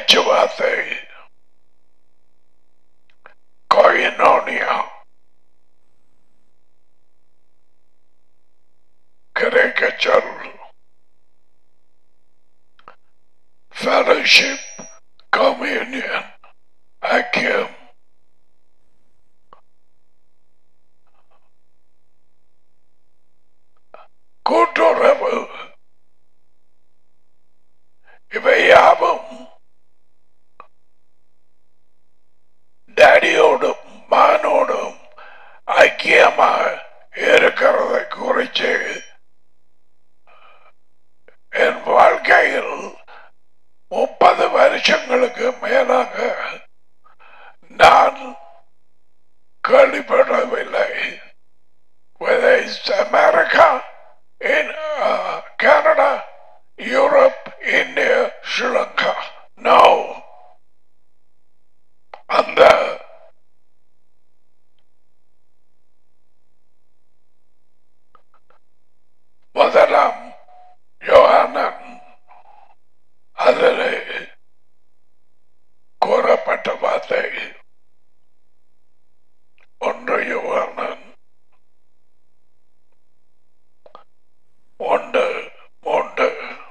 பேச்சுவார்த்தை கோயினோனியா கிரேக்க சொல் fellowship, communion, ஐக்கியம் கூட்டுறவு இவை யாவும் டேடியோடும் மானோடும் ஐக்கியமாக இருக்கிறதை குறித்து என் வாழ்க்கையில் முப்பது வருஷங்களுக்கு மேலாக நான் கேள்விப்படவில்லை whether it's America, in uh, Canada, Europe, India, Sri Lanka. No. அந்த முதலாம் யோகானன் அதிலே கூறப்பட்ட வார்த்தை ஒன்று யோகானன் ஒன்று மூன்று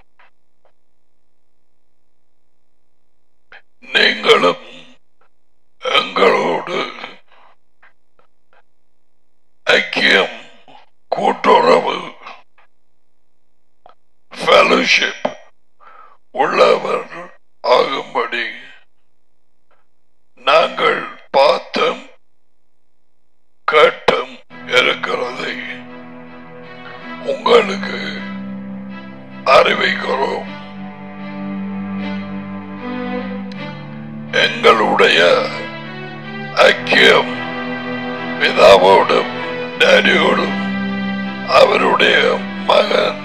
நீங்களும் எங்களோடு ஐக்கியம் கூட்டுறவு ஃபெலோஷிப் உள்ளவர் ஆகும்படி நாங்கள் பார்த்தும் கேட்டும் இருக்கிறதை உங்களுக்கு அறிவிக்கிறோம் எங்களுடைய ஐக்கியம் பிதாவோடும் டேடியோடும் அவருடைய மகன்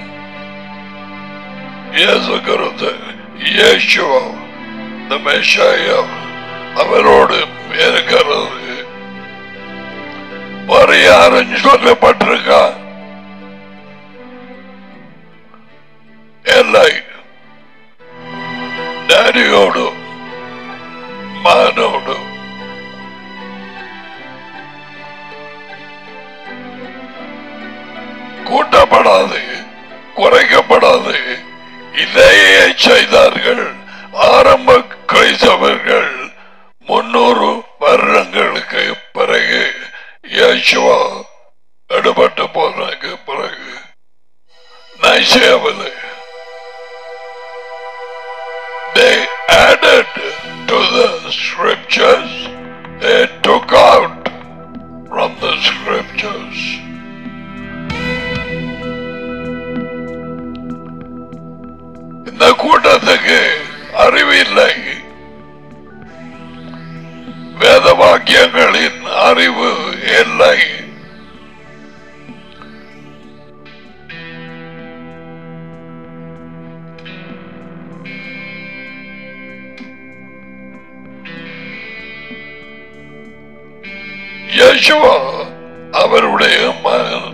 இயேசு கிறிஸ்து இயேசுவா இந்த மெஷாயா அவரோடு இருக்கிறது வேறு யாரும் சொல்லப்பட்டிருக்கா இல்லை டேடியோடும் மகனோடும் கூட்டப்படாது குறைக்கப்படாது இதையே செய்தார்கள் ஆரம்ப கிரைஸ்தவர்கள் முன்னூறு வருடங்களுக்கு பிறகு இயேசுவா எடுபட்டு போனதுக்கு பிறகு நைசியாவில் they added to the scriptures they took out from the scriptures இந்த கூட்டத்துக்கு அறிவில்லை வேத வாக்கியங்களின் அறிவு இல்லை யேசுவா அவருடைய மகன்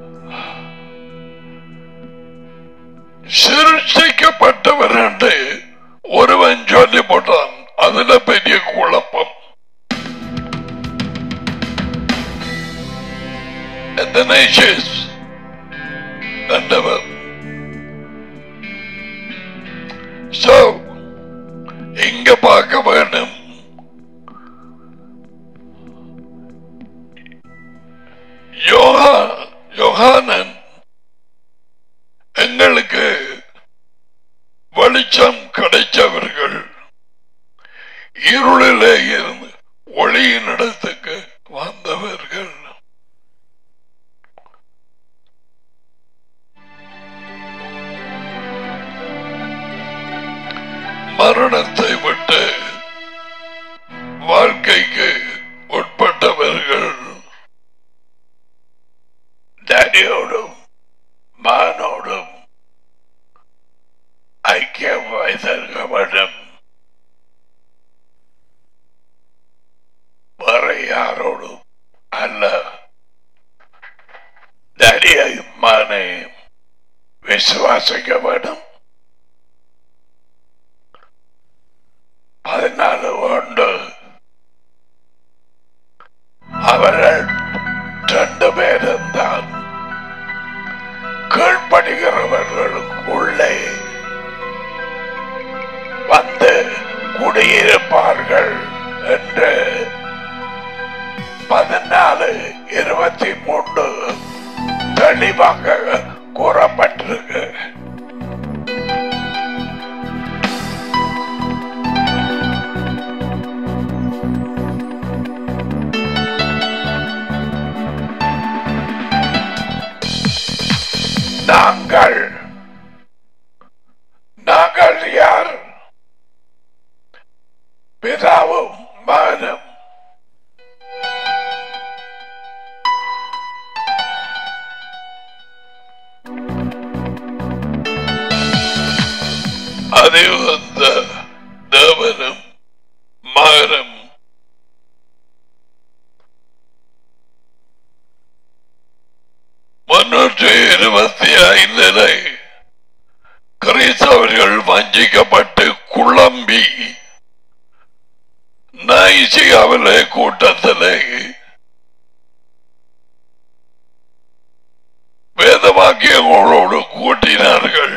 சிருஷ்டிக்கப்பட்டவர் என்று ஒருவன் சொல்லி போட்டான் அதுல பெரிய குழப்பம் எத்தனைஷிஸ் கண்டவர் So, இங்க பார்க்க வேண்டும் யோகா யோகானன் எங்களுக்கு வெளிச்சம் கிடைச்சவர்கள் இருளிலே இருந்து ஒளியின் இடத்துக்கு வந்தவர்கள் மரணத்தை விட்டு வாழ்க்கைக்கு உட்பட்டவர்கள் டேடியோடும் மானோடும் ஐக்கியம் வைத்திருக்க வேண்டும் வேற யாரோடும் அல்ல டேடியையும் மானையும் விசுவாசிக்க வேண்டும் குடியிருப்பார்கள் என்று பதினாலு இருபத்தி மூன்று தெளிவாக கூறப்பட்டிருக்கு நாங்கள் நாங்கள் யார் பிதாவும் மகனும் அது அந்த தேவனும் மகனும் முன்னூற்றி இருபத்தி ஐந்திலே கிறிஸ்தவர்கள் வஞ்சிக்கப்பட்டு குழம்பி நைசியாவிலே கூட்டத்திலே வேதவாக்கியங்களோடு கூட்டினார்கள்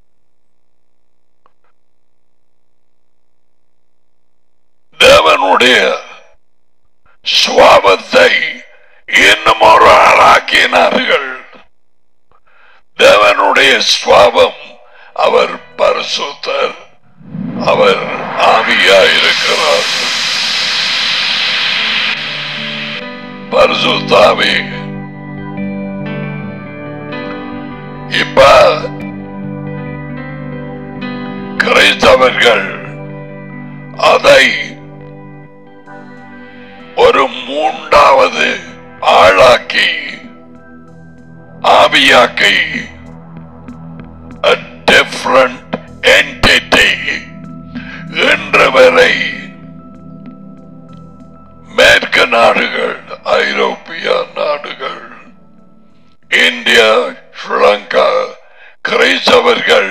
தேவனுடைய சுவாபத்தை இன்னும் ஒரு ஆளாக்கினார்கள் தேவனுடைய சுவாபம் அவர் பரிசுத்தர் அவர் ஆவியாயிருக்கிறார் பரிசுத்தாவி இப்ப கிறிஸ்தவர்கள் அதை ஒரு மூன்றாவது ஆளாக்கி ஆவியாக்கி a different entity இன்று வரை மேற்கு நாடுகள் ஐரோப்பிய நாடுகள் இந்தியா ஸ்ரீலங்கா கிரைஸ்தவர்கள்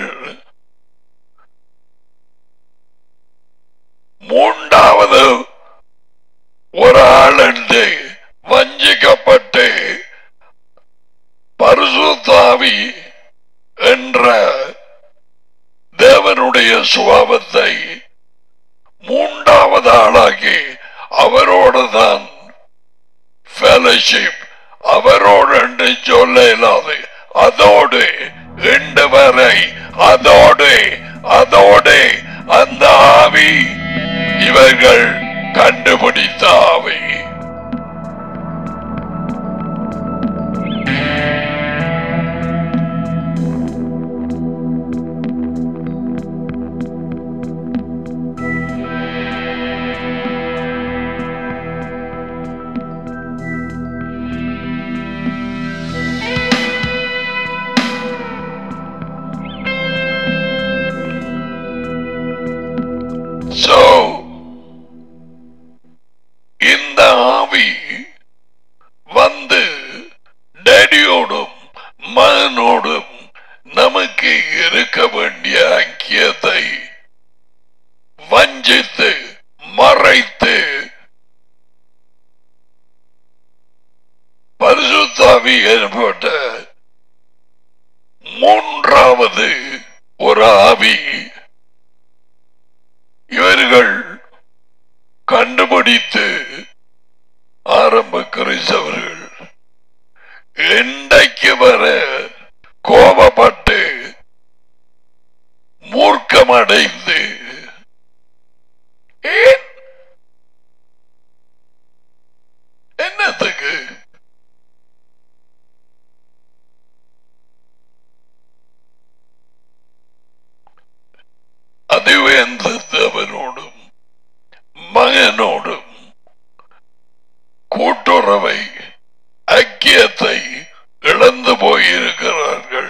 மூன்றாவது ஒரு ஆள் என்று வஞ்சிக்கப்பட்டு பரிசுத்தாவி என்ற தேவனுடைய சுபாவத்தை மூன்றாவது ஆளாகி அவரோடு தான் ஃபெலோஷிப் அவரோடு என்று சொல்ல இயலாது அதோடு இன்று வரை அதோடு அதோடு அந்த ஆவி இவர்கள் கண்டுபிடித்த ஆவி So, இந்த ஆவி வந்து டேடியோடும் மகனோடும் நமக்கு இருக்க வேண்டிய ஐக்கியத்தை வஞ்சித்து மறைத்து பரிசுத்தாவி ஏற்பட்ட மூன்றாவது ஒரு ஆவி இவர்கள் கண்டுபிடித்து ஆரம்ப கிறிஸ்தவர்கள் இன்றைக்கு வர கோபப்பட்டு மூர்க்கமடைந்து ஏன் என்னத்துக்கு அதுவே அந்த தேவனோடும் மகனோடும் கூட்டுறவை ஐக்கியத்தை இழந்து போயிருக்கிறார்கள்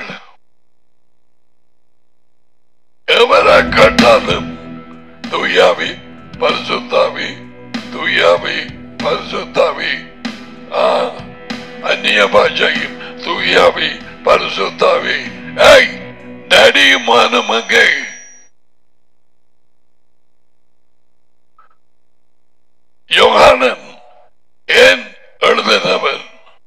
எவரை கண்டாலும் தூயாவி பரிசுத்தாவி தூயாவி பரிசுத்தாவி ஆ, அந்நிய பாஷையும் தூயாவி பரிசுத்தாவி ஏய் டடியுமான மகை யோகானன் ஏன் எழுதினவன்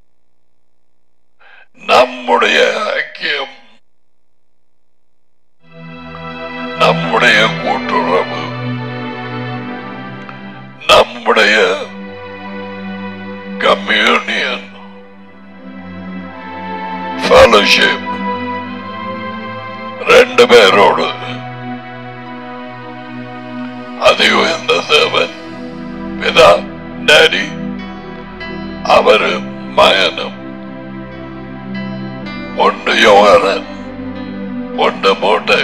நம்முடைய ஐக்கியம் நம்முடைய கூட்டுறவு அதி உயர்ந்த தேவன் பிதா டேடி அவரு மகனும் ஒன்று யோகனன் ஒன்று மூட்டை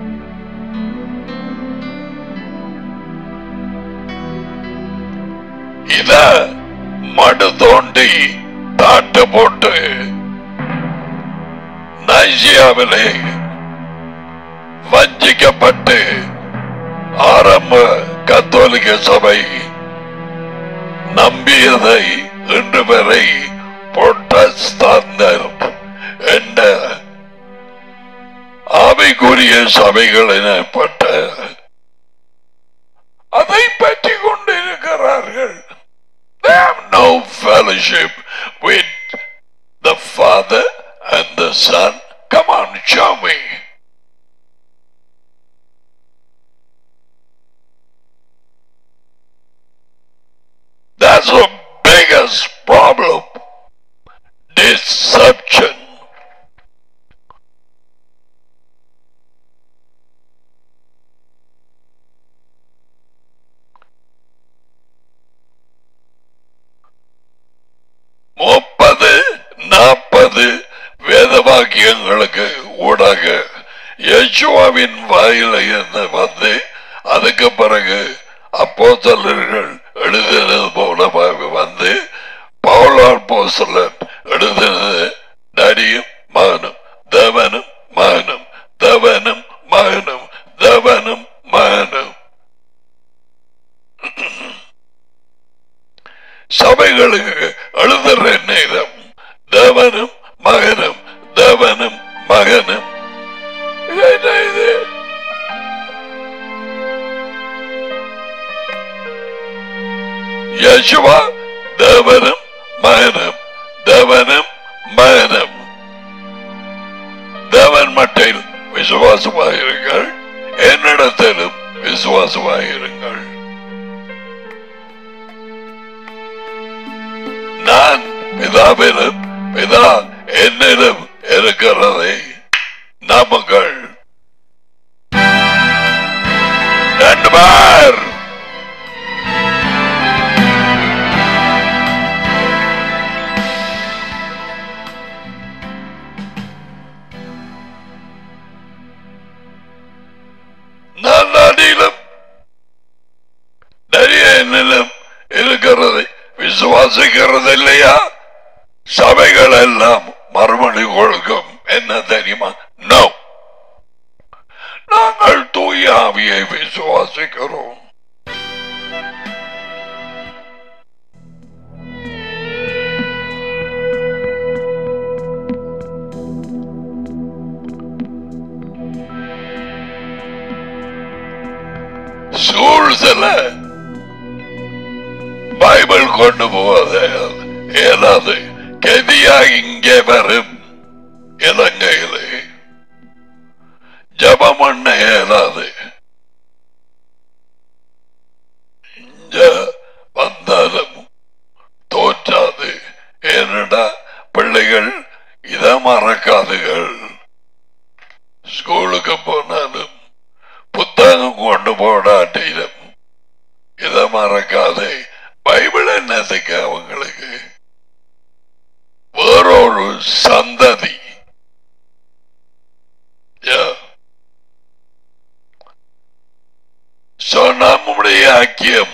இத மடு தோண்டி தாட்டு போட்டு நைசியாவிலே வஞ்சிக்கப்பட்டு ஆரம்ப கத்தோலிக்க சபை நம்பியதை இன்று வரை புரட்டஸ்தாந்தர் என்ற ஆவிக்குரிய சபைகள் எனப்பட்ட அதை பற்றி கொண்டிருக்கிறார்கள் They have no fellowship with the Father and the Son. Come on, show me. That's the biggest problem. Deception. முப்பது நாற்பது வேத வாக்கியங்களுக்கு ஊடாக யேசுவாவின் வாயில இருந்து வந்து அதுக்கு பிறகு அப்போஸ்தலர்கள் எழுதினது போல வந்து பவுலார் போஸ்தலன் எழுதினது டடியும் மகனும் தேவனும் மகனும் தேவனும் மகனும் தேவனும் மகனும் சபைகளுக்கு எழுதுற நேரம் தேவனும் மகனும் தேவனும் மகனும் இது என்ன இது யசுவா தேவனும் மகனும் தேவனும் மகனும் தேவன் மட்டில் விசுவாசமாயிருங்கள் என்னிடத்திலும் விசுவாசமாயிருங்கள் நான் பிதாவிலும் பிதா என்னிலும் இருக்கிறதை நம்புங்கள் ரெண்டு பேர் நான் நடியிலும் நிறைய என்னிலும் இருக்கிறதை விசுவாசிக்கிறது இல்லையா சபைகள் எல்லாம் மறுமொழி கொடுக்கும் என்ன தெரியுமா நோ நாங்கள் தூய ஆவியை விசுவாசிக்கிறோம் சூழ்நில பைபிள் கொண்டு போவது இயலாது கெதியா இங்கே வரும் இலங்கையிலே ஜபம் பண்ண இயலாது இங்க வந்தாலும் தோற்றாது ஏனடா பிள்ளைகள் இத மறக்காதுகள் ஸ்கூலுக்கு போனாலும் புத்தகம் கொண்டு போடாட்டிலும் இத மறக்காதே பைபிள் என்னத்துக்கு அவங்களுக்கு வேறொரு சந்ததி Yeah. So, நம்முடைய ஐக்கியம்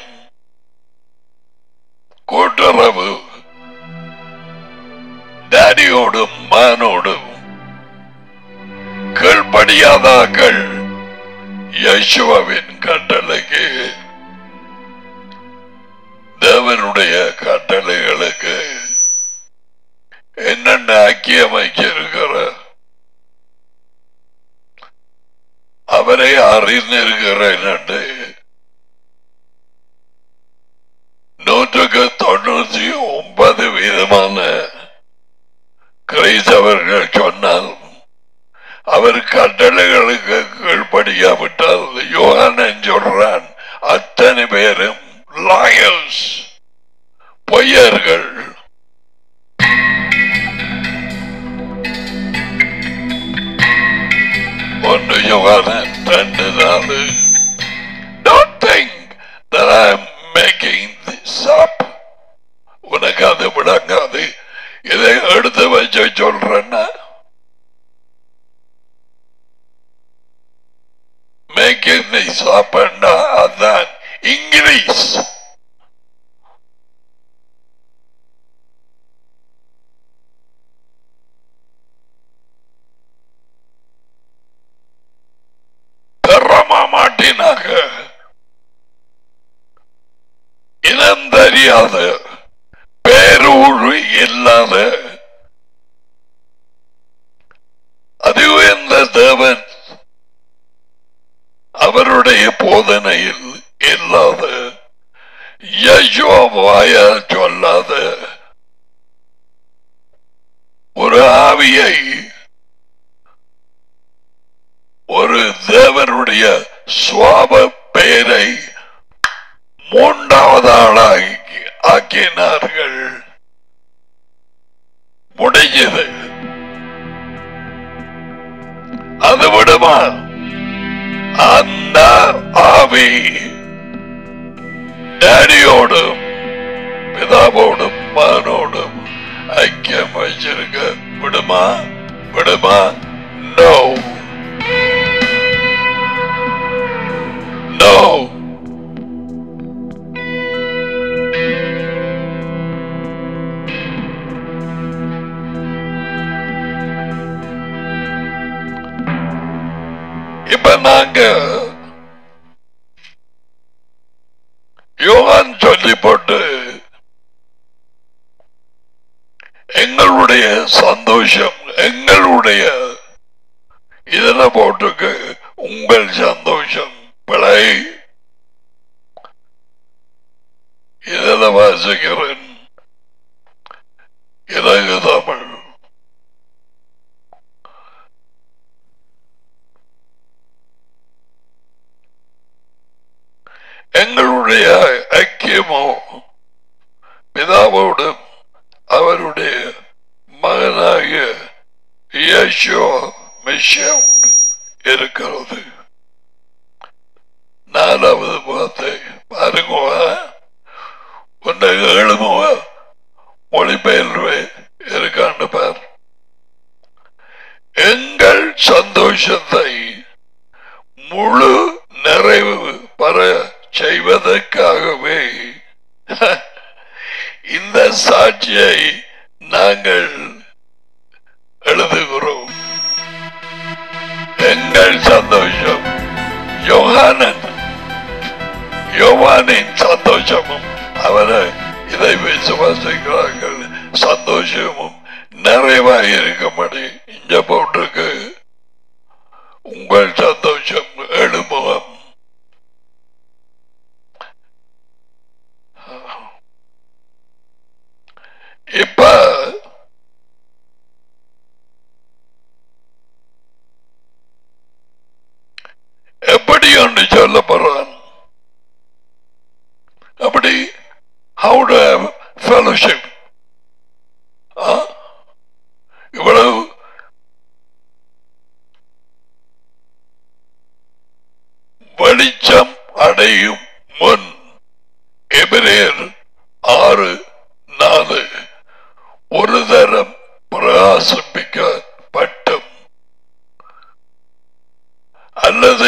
கூட்டுறவு டேடியோடும் மானோடும் கீழ்படியாதாக்கள் யசுவாவின் கட்டளைக்கு தேவனுடைய கட்டளைகளுக்கு என்னென்ன ஐக்கியம் வைச்சிருக்கிற அவரை அறிந்திருக்கிறேன் என்று நூற்றுக்கு தொண்ணூத்தி ஒன்பது வீதமான கிரைஸ்தவர்கள் சொன்னால் அவர் கட்டளைகளுக்கு கீழ்படியாவிட்டால் யோகானன் சொல்றான் அத்தனை பேரும் லாயர்ஸ் பொய்யர்கள் ஒன்று யோகானன் ரெண்டு நாலு Don't think சொல்றேன்னா மேக்கிங் சாப்பிடா அதான் இங்கிலீஷ் பெறமா மாட்டினாங்க இனம் தெரியாத பேரூழி இல்லாத அது உயர்ந்த தேவன் அவருடைய போதனையில் இல்லாத யசோவாய சொல்லாத ஒரு ஆவியை ஒரு தேவனுடைய சுவாப பெயரை மூன்றாவது ஆளாகி ஆக்கினார்கள் முடிஞ்சது அது விடுமா அந்த ஆவி டேடியோடும் பிதாவோடும் மகனோடும் ஐக்கியம் வச்சிருக்க விடுமா விடுமா நோ நோ இப்ப நாங்க யோகான் சொல்லி போட்டு எங்களுடைய சந்தோஷம் எங்களுடைய இதுல போட்டுக்கு உங்கள் சந்தோஷம் பிழை இதில் வாசிக்கிறேன் இலகு தமிழ் எங்களுடைய ஐக்கியமோ பிதாவோடும் அவருடைய மகனாகிய இயேசுவ மெஷியாவோடு இருக்கிறது நாலாவது வார்த்தை பாருங்க உன்னை ஏழுமுக மொழிபெயர்வே இருக்கான்னு பார் எங்கள் சந்தோஷத்தை முழு நிறைவு பெற செய்வதற்காகவே இந்த சாட்சியை நாங்கள் எழுதுகிறோம் எங்கள் சந்தோஷம் யோகானன் யோவானின் சந்தோஷமும் அவரை இதை விசுவாசிக்கிறார்கள் சந்தோஷமும் நிறைவாக இருக்கும்படி இங்க போட்டிருக்கு உங்கள் சந்தோஷம் எழுமுகம் இப்ப எப்படி ஒன்று சொல்ல போறான் அப்படி how to have fellowship ஆ? இவ்வளவு வெளிச்சம் அடையும் முன் எபிரேர் ஆறு நாலு ஒரு தரம் பிரகாசிப்பிக்கப்பட்டும் அல்லது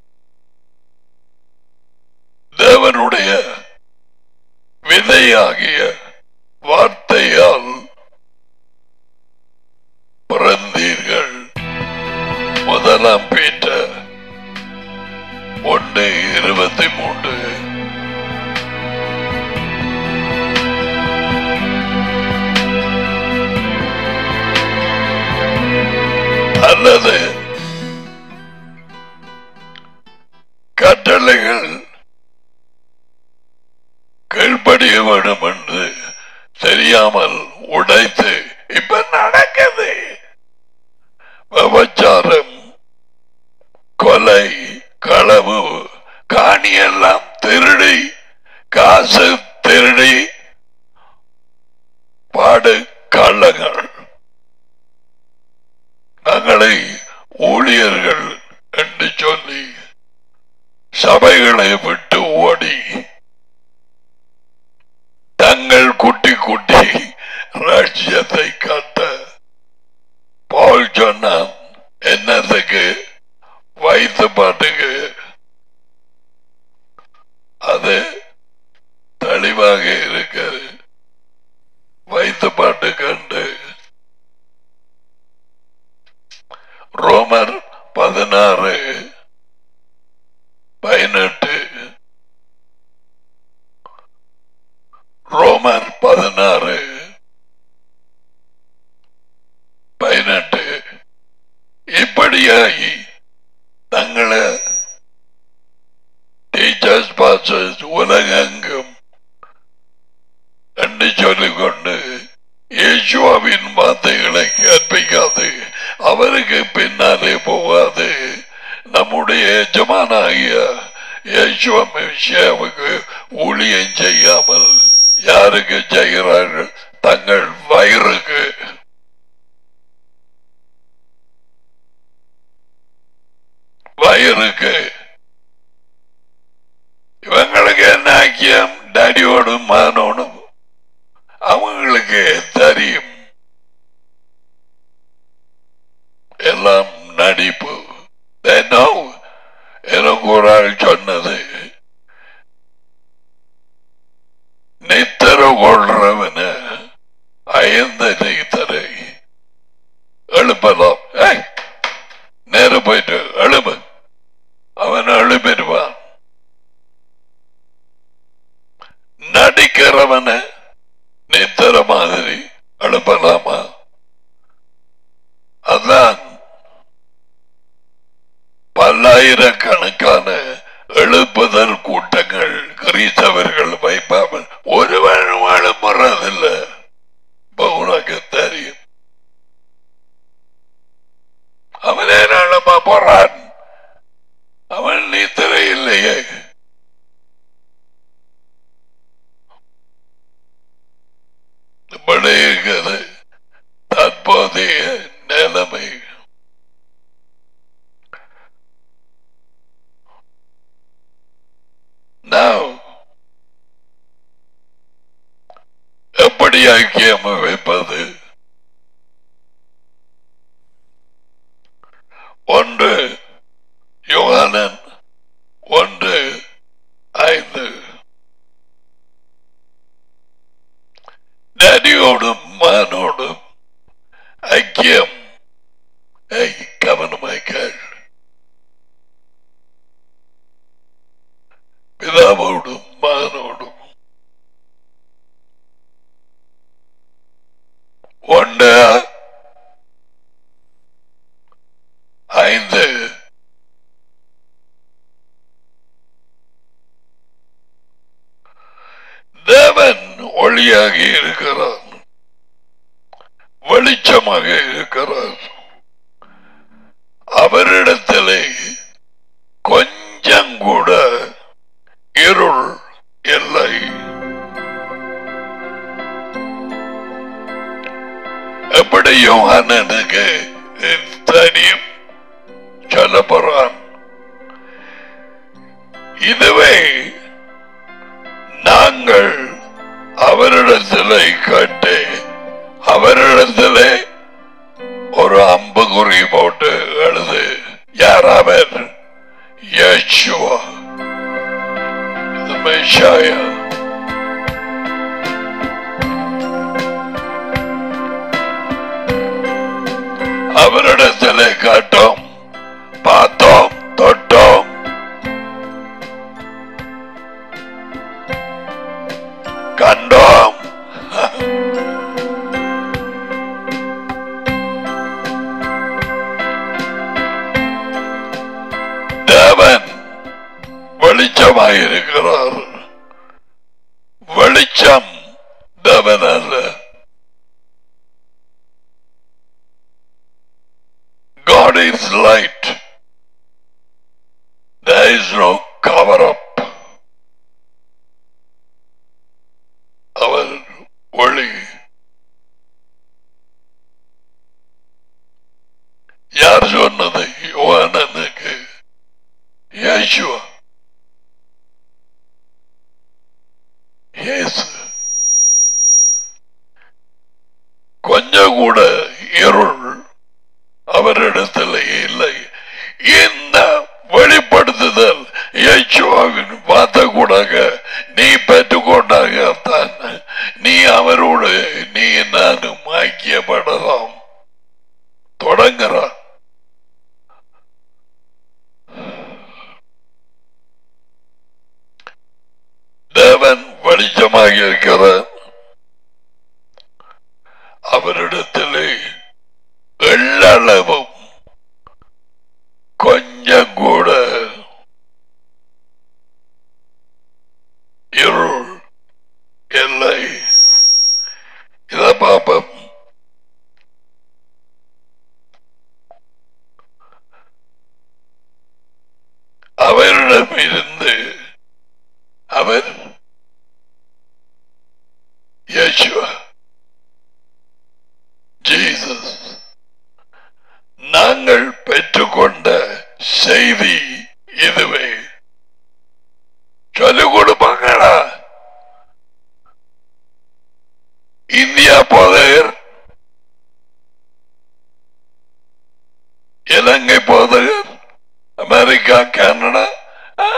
தேவனுடைய விதையாகிய வார்த்தையால் பிறந்தீர்கள் முதலாம் பேட்ட ஒன்று இருபத்தி மூன்று அல்லது கட்டளைகள் கீழ்ப்படிய வேண்டும் என்று தெரியாமல் உடைத்து இப்ப நடக்குது விபச்சாரம் கொலை களவு காணியெல்லாம் திருடி காசு திருடி பாடு கள்ளங்கள் தங்களை ஊழியர்கள் என்று சொல்லி சபைகளை விட்டு ஓடி தங்கள் குட்டி குட்டி ராஜ்யத்தை காட்ட churches உலகெங்கும் என்று சொல்லிக்கொண்டு இயேசுவாவின் வார்த்தைகளை கற்பிக்காது அவருக்கு பின்னாலே போகாது நம்முடைய எஜமானாகிய இயேசுவ மிஷியாவுக்கு ஊழியம் செய்யாமல் யாருக்கு செய்கிறார்கள் தங்கள் வயிறுக்கு வயிறுக்கு இவங்களுக்கு என்ன ஐக்கியம் டடியோடும் மானோடும் அவங்களுக்கு தெரியும் எல்லாம் நடிப்பு They know. எனக்கு ஒரு ஆள் சொன்னது நித்தர கொள்றவன அயந்த நித்தரை எழுப்பலாம் ஏய் நேர போயிட்டு எழுப்பு அவன் எழுப்பிடுவான் நடிக்கிறவன நித்தர மாதிரி எழுப்பலாமா அதான் பல்லாயிரக்கணக்கான எழுப்புதல் கூட்டங்கள் கிறிஸ்தவர்கள் வைப்பாமல் ஒருவனும் எழுப்புறதில்லை இப்ப உனக்கு தெரியும் அவனே எழுப்ப போறான் அவன் நித்திரை இல்லையே இப்படி இருக்கிறது தற்போதைய நிலைமை Now, எப்படி ஐக்கியம் வைப்பது ஒன்று யோகானன் ஒன்று ஐந்து நதியோடும் மானோடும் ஐக்கியம் ஐ, கவனமாய் கேள் பிதாவோடும் மகனோடும் ஒன்று ஐந்து தேவன் ஒளியாகி இருக்கிறார் வெளிச்சமாக இருக்கிறார் அவரிடத்திலே கொஞ்சம் கூட இருள் இல்லை எப்படி யோகானனுக்கு தெரியும் சொல்ல போறான் இதுவே நாங்கள் அவரிடத்திலே கேட்டு அவரிடத்திலே ஒரு அம்பு குறி போட்டு எழுது யார் அவர் யேசுவா the Messiah. அவரிடத்திலே காட்டோம் பார்த்தோம் தொட்டோம் கண்டோம் தேவன் வெளிச்சமாயிருக்கிறார் வெளிச்சம் தேவன் அல்ல God is light. There is no cover up. அவர் ஒளி யார் சொன்னது யோவானனுக்கு இயேசுவா இயேசு கொஞ்சம் கூட இருள் அவரிடத்தில் இல்லை இந்த வெளிப்படுத்துதல் இயேசுவாவின் வார்த்தை கூடாக நீ பெற்றுக்கொண்டாக தான் நீ அவரோடு நீ நானும் ஐக்கியப்படலாம் தொடங்குறான் தேவன் வெளிச்சமாக இருக்கிறார் அவரிடத்திலே எள்ளளவும் கொஞ்சம் கூட அவர் யேசுவா ஜீசஸ் நாங்கள் பெற்றுக்கொண்ட செய்தி இதுவே சொல்லிக் கொடுப்பாங்களா இந்தியா போதகர் இலங்கை போதகர் அமெரிக்கா கனடா ஆ,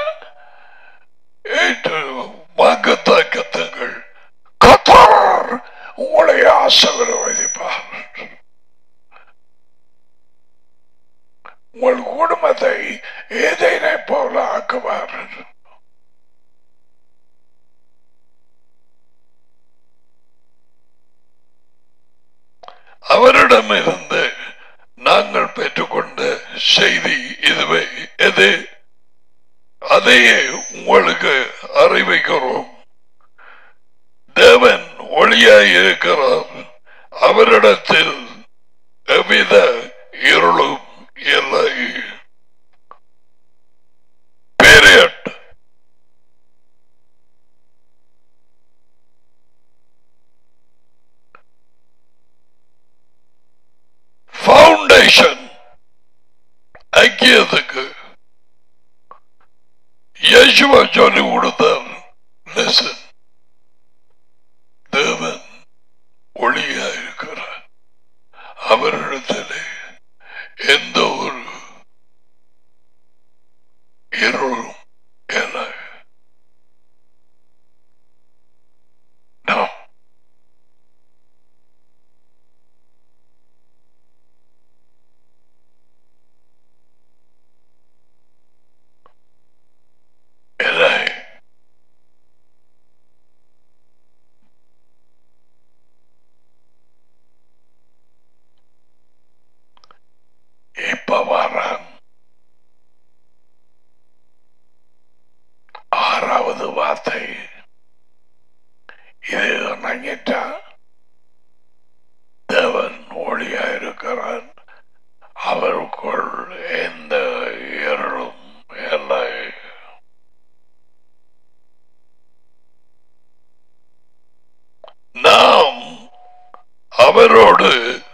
ஏற்று வாக்குத்தாக்கத்துகள் கத்தார் உங்களை ஆசீர்வதிப்பார் உங்கள் குடும்பத்தை ஏதேனை போல ஆக்குவார் அவரிடமிருந்து நாங்கள் பெற்றுக்கொண்ட செய்தி இதுவே எது அதையே உங்களுக்கு அறிவிக்கிறோம் தேவன் ஒளியாய் இருக்கிறார் அவரிடத்தில் எவ்வித இருளும் இல்லை Period. ஃபவுண்டேஷன் ஐக்கியத்துக்கு இயேசுவா சொல்லி கொடுத்தார் லெசன் தேவன் ஒளியா இருக்கிறார் அவரிடத்திலே எந்த ஒரு இருளும் இல்லை No. இல்லை இப்ப வரான் ஆறாவது வார்த்தை இது நங்கிட்டா தேவன் ஒளியா இருக்கிறான் அவருக்குள் எந்த இருளும் இல்லை நாம் அவரோடு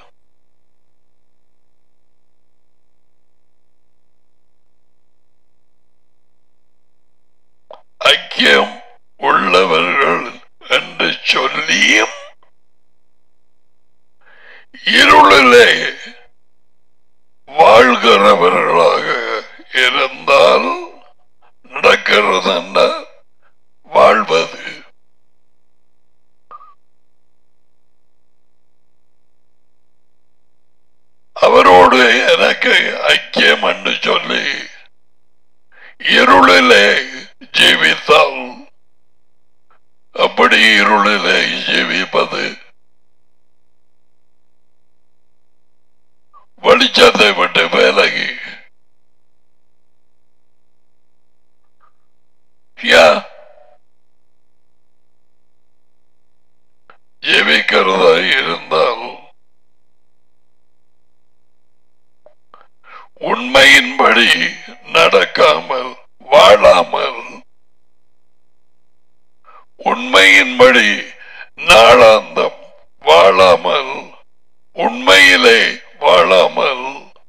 ஐக்கியம் உள்ளவர்கள் என்று சொல்லியும் இருளிலே வாழ்கிறவர்களாக இருந்தால் நடக்கிறது என்ன வாழ்வது அவரோடு எனக்கு ஐக்கியம் என்று சொல்லி இருளிலே ஜீவித்தால் அப்படி இருளிலே ஜீவிப்பது வெளிச்சத்தை விட்டு விலகி யா ஜீவிக்கிறதா இருந்தால் உண்மையின்படி நடக்காமல் வாழாமல் உண்மையின்படி நாளாந்தம் வாழாமல் உண்மையிலே வாழாமல்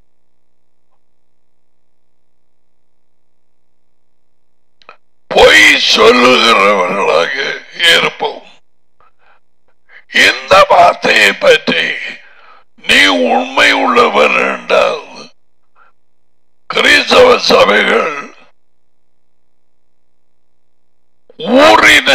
பொய் சொல்லுகிறவர்களாக இருப்போம் இந்த வார்த்தையை பற்றி நீ உண்மை உள்ளவர் என்றால் கிறிஸ்தவ சபைகள் ஊறின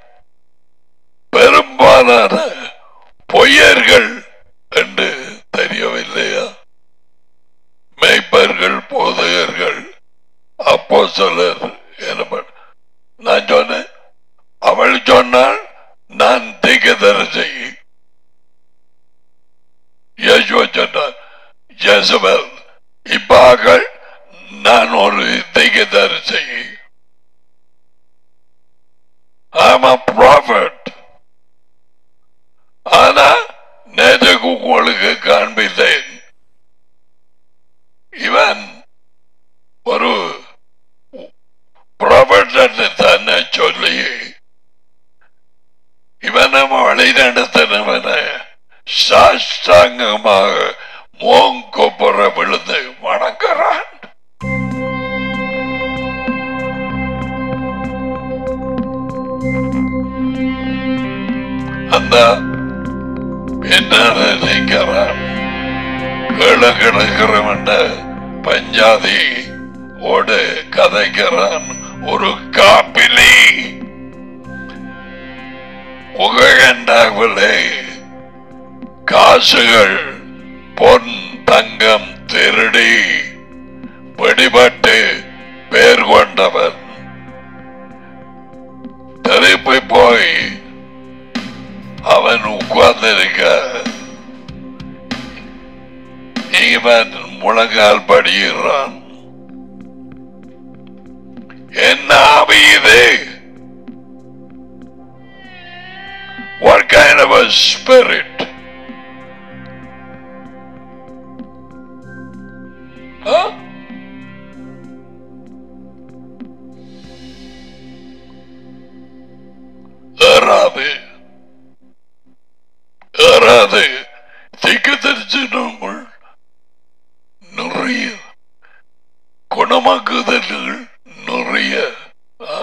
பெரும்பாலான பொய்யர்கள் என்று தெரியவில்லையா மெய்ப்பர்கள் போதகர்கள் அப்போ சிலர் எனப்பட நான் சொன்னேன் அவள் சொன்னாள் நான் திகதரசி யேசுவ சொன்னார் ஜெசபல் இப்பாக்கள் நான் ஒரு திகதரசி I'm a prophet. ஆனா நேற்றுக்கு உங்களுக்கு காண்பித்தேன் இவன் ஒரு ப்ராஃபட் என்று தன்னை சொல்லி வந்தா என்ன நினைக்கிறான் கீழே கிடக்கிறவன் பஞ்சாதி ஓட கதைக்கிறான் ஒரு காப்பிலி உகண்டாகவில்லை காசுகள் பொன் தங்கம் திருடி பிடிபட்டு பேர் கொண்டவன் திருப்பி போய் அவன் உட்கார்ந்திருக்க இவன் முழங்கால் படுகிறான் என்ன ஆவி இது What kind of a spirit? Huh? ஏறாது ஏறாது திக்கு தெரிஞ்சினவங்கள் நிறைய குணமாக்குதல்கள் நிறைய ஆ.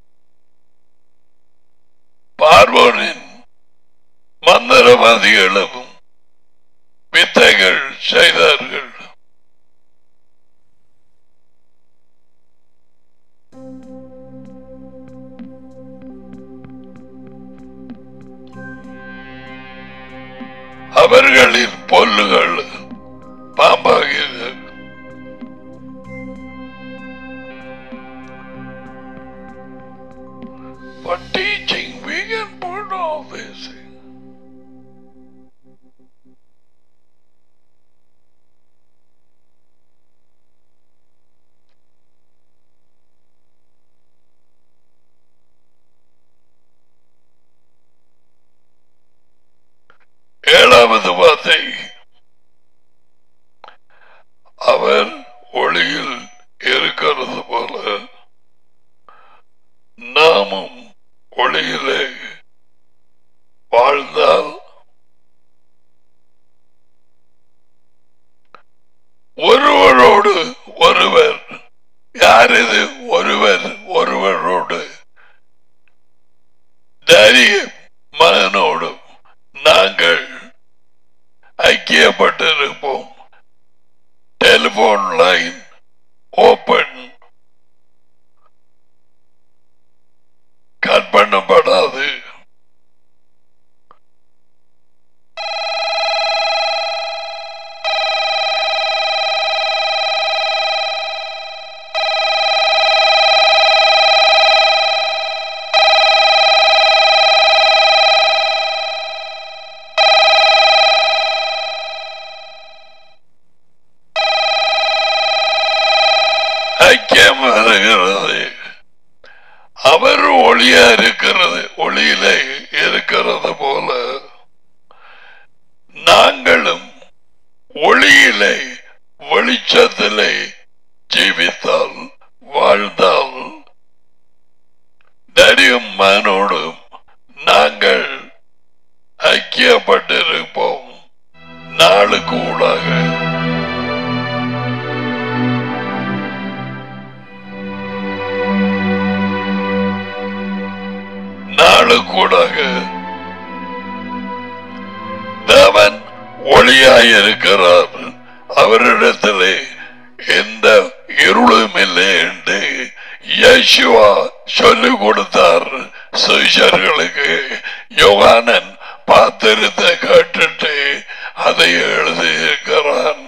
பார்வோனின் மந்திரவாதிகளும் வித்தைகள் செய்தார்கள் அவர்களின் பொல்லுகள் பாம்பாகியது For teaching, we can put all this. ஏழாவது வார்த்தை அவர் ஒளியில் இருக்கிறது போல நாமும் ஒளியிலே வாழ்ந்தால் ஒருவரோடு ஒருவர் யார் இது ஒருவர் ஒருவரோடு தைரிய மகனோடும் நாங்கள் ஐக்கியப்பட்டிருப்போம் டெலிபோன் லைன் ஓபன் கட் பண்ணப்படாது ஐக்கியம் வருகிறது அவர் ஒளியா இருக்கிறது ஒளியிலே இருக்கிறது போல நாங்களும் ஒளியிலே வெளிச்சத்திலே ஜீவித்தால் வாழ்ந்தால் தரியும் மனோடும் நாங்கள் ஐக்கியப்பட்டிருப்போம் நாளுக்கு ஊடாக நாளுக்கூடாக தேவன் ஒளியாயிருக்கிறார் அவரிடத்திலே எந்த இருளும் இல்லை என்று யேசுவா சொல்லிக் கொடுத்தார் சிஷர்களுக்கு யோகானன் பார்த்திருந்த கேட்டுட்டு அதை எழுதியிருக்கிறான்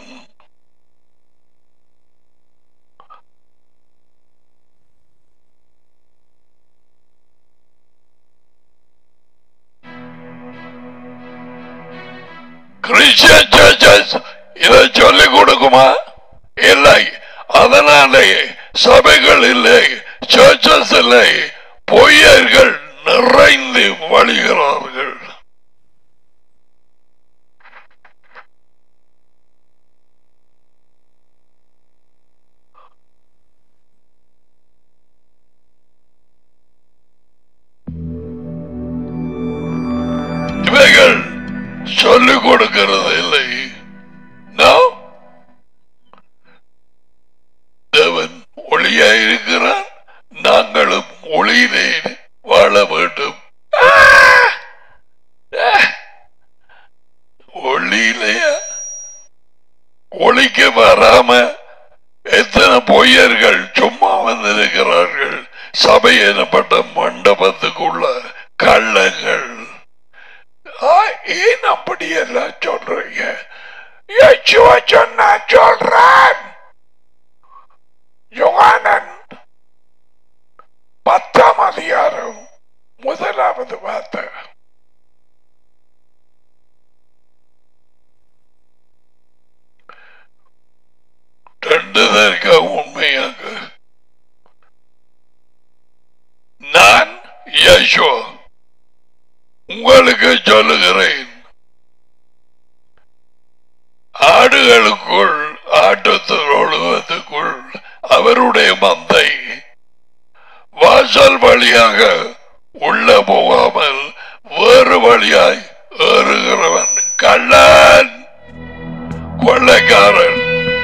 கிறிஸ்டியன் சர்ச்சஸ் இதை சொல்லிக் கொடுக்குமா இல்லை அதனாலே சபைகள் இல்லை சர்ச்சஸ் இல்லை பொய்யர்கள் நிறைந்து வழிகிறார்கள் இவைகள் சொல்லிக் கொடுக்கிறது இல்லை No? தேவன் ஒளியாயிருக்கிறார் நாங்களும் ஒளியிலே வாழ வேண்டும் ஆ! சபை எனப்பட்ட மண்டபத்துக்குள்ள கள்ளங்கள் ஆ, ஏன் அப்படி எல்லாம் சொல்றீங்க இயேசுவ சொன்னா சொல்றேன் யோகானன் பத்தாம் அதிகாரம் முதலாவது வார்த்தை ரெண்டு பேருக்க உண்மையாக நான் யசோ உங்களுக்கு சொல்லுகிறேன் ஆடுகளுக்குள் ஆட்டத்தில் ஒழுவதுக்குள் அவருடைய மந்தை வாசல் வழியாக உள்ள போகாமல் வேறு வழியாய் ஏறுகிறவன் கள்ளன் கொள்ளைக்காரன்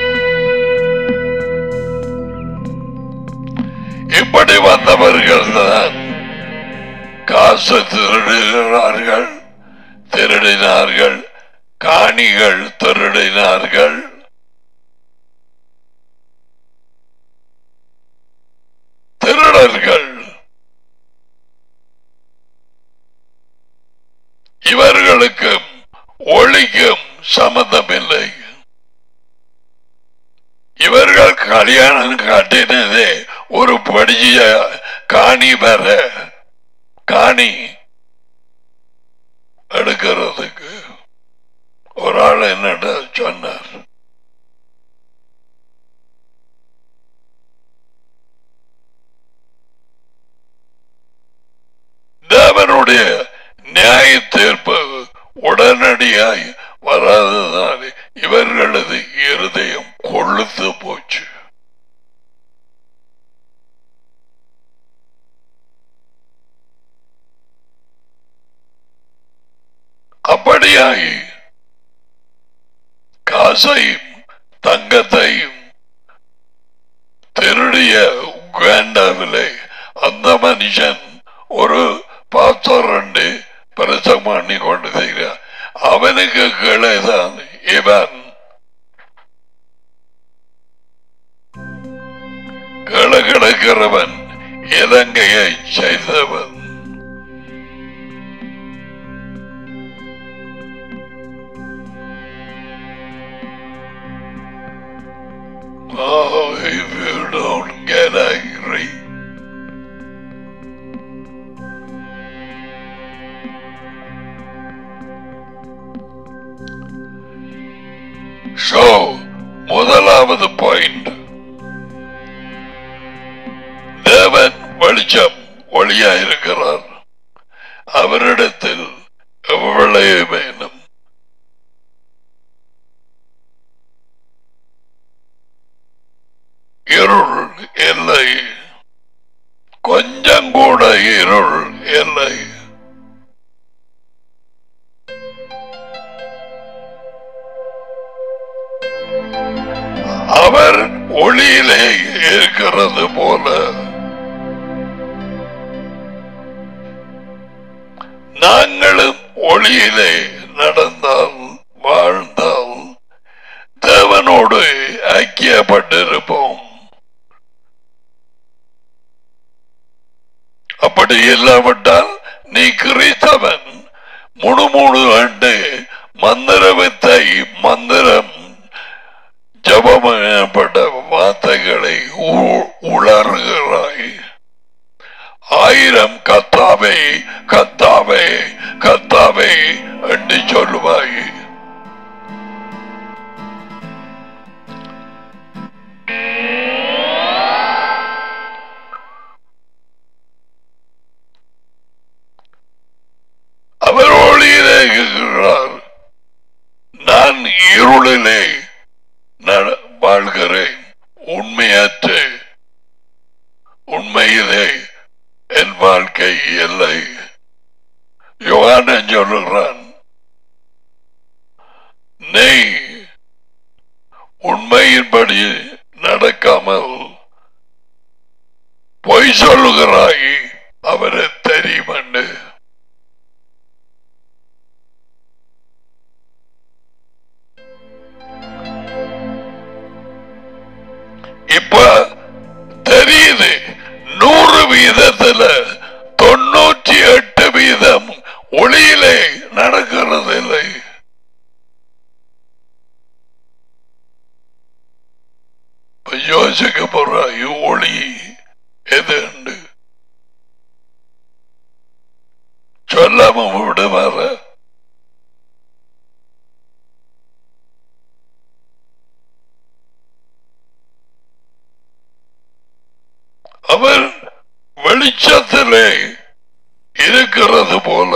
இப்படி வந்தவர்கள் தான் காசு திருடுகிறார்கள் திருடினார்கள் காணிகள் திருடினார்கள் திருடர்கள் இவர்களுக்கும் ஒளிக்கும் சம்பந்தமில்லை இவர்கள் கல்யாணம் கட்டினதே ஒரு படிய காணி பெற காணி எடுக்கிறதுக்கு ஒரு ஆள் என்னட்ட சொன்னார் தேவனுடைய நியாய தீர்ப்பு உடனடியாய் வராததால் இவர்களது இருதயம் கொழுத்து போச்சு அப்படியாய் காசையும் தங்கத்தையும் திருடிய உகாண்டாவிலே அந்த மனுஷன் ஒரு பாஸ்டர் ரெண்டு பிரசம் பண்ணி கொண்டு செய்கிறார் அவனுக்கு கீழே தான் இவன் கீழே கிடக்கிறவன் இலங்கையை செய்தவன் Oh, if you don't get angry. So, முதலாவது பாயிண்ட் தேவன் வெளிச்சம் ஒளியாயிருக்கிறார் அவரிடத்தில் எவ்வளவேனும் இருள் இல்லை கொஞ்சம் கூட இருள் இல்லை அவர் ஒளியிலே இருக்கிறது போல நாங்களும் ஒளியிலே நடந்தால் வாழ்ந்தால் தேவனோடு ஐக்கியப்பட்டிருப்போம் அப்படி இல்லாவிட்டால் நீ கிறிஸ்தவன் முணுமுணு ஆண்டு மந்திர வித்தை மந்திரம் ஜபம் எனப்பட்ட வார்த்தைகளை உ- உளறுகிறாய் ஆயிரம் கத்தாவை கத்தாவை கத்தாவை என்று சொல்லுவாய் அவர் ஒளியிலே இருக்கிறார் நான் இருளிலே நட- வாழ்கிறேன் உண்மையற்று உண்மையிலே என் வாழ்க்கை இல்லை யோகானன் சொல்லுகிறான் நீ உண்மையின்படி நடக்காமல் பொய் சொல்லுகிறாய் அவரை தெரியுமண்டு இப்ப தெரியுது நூறு வீத வெளிச்சத்திலே இருக்கிறது போல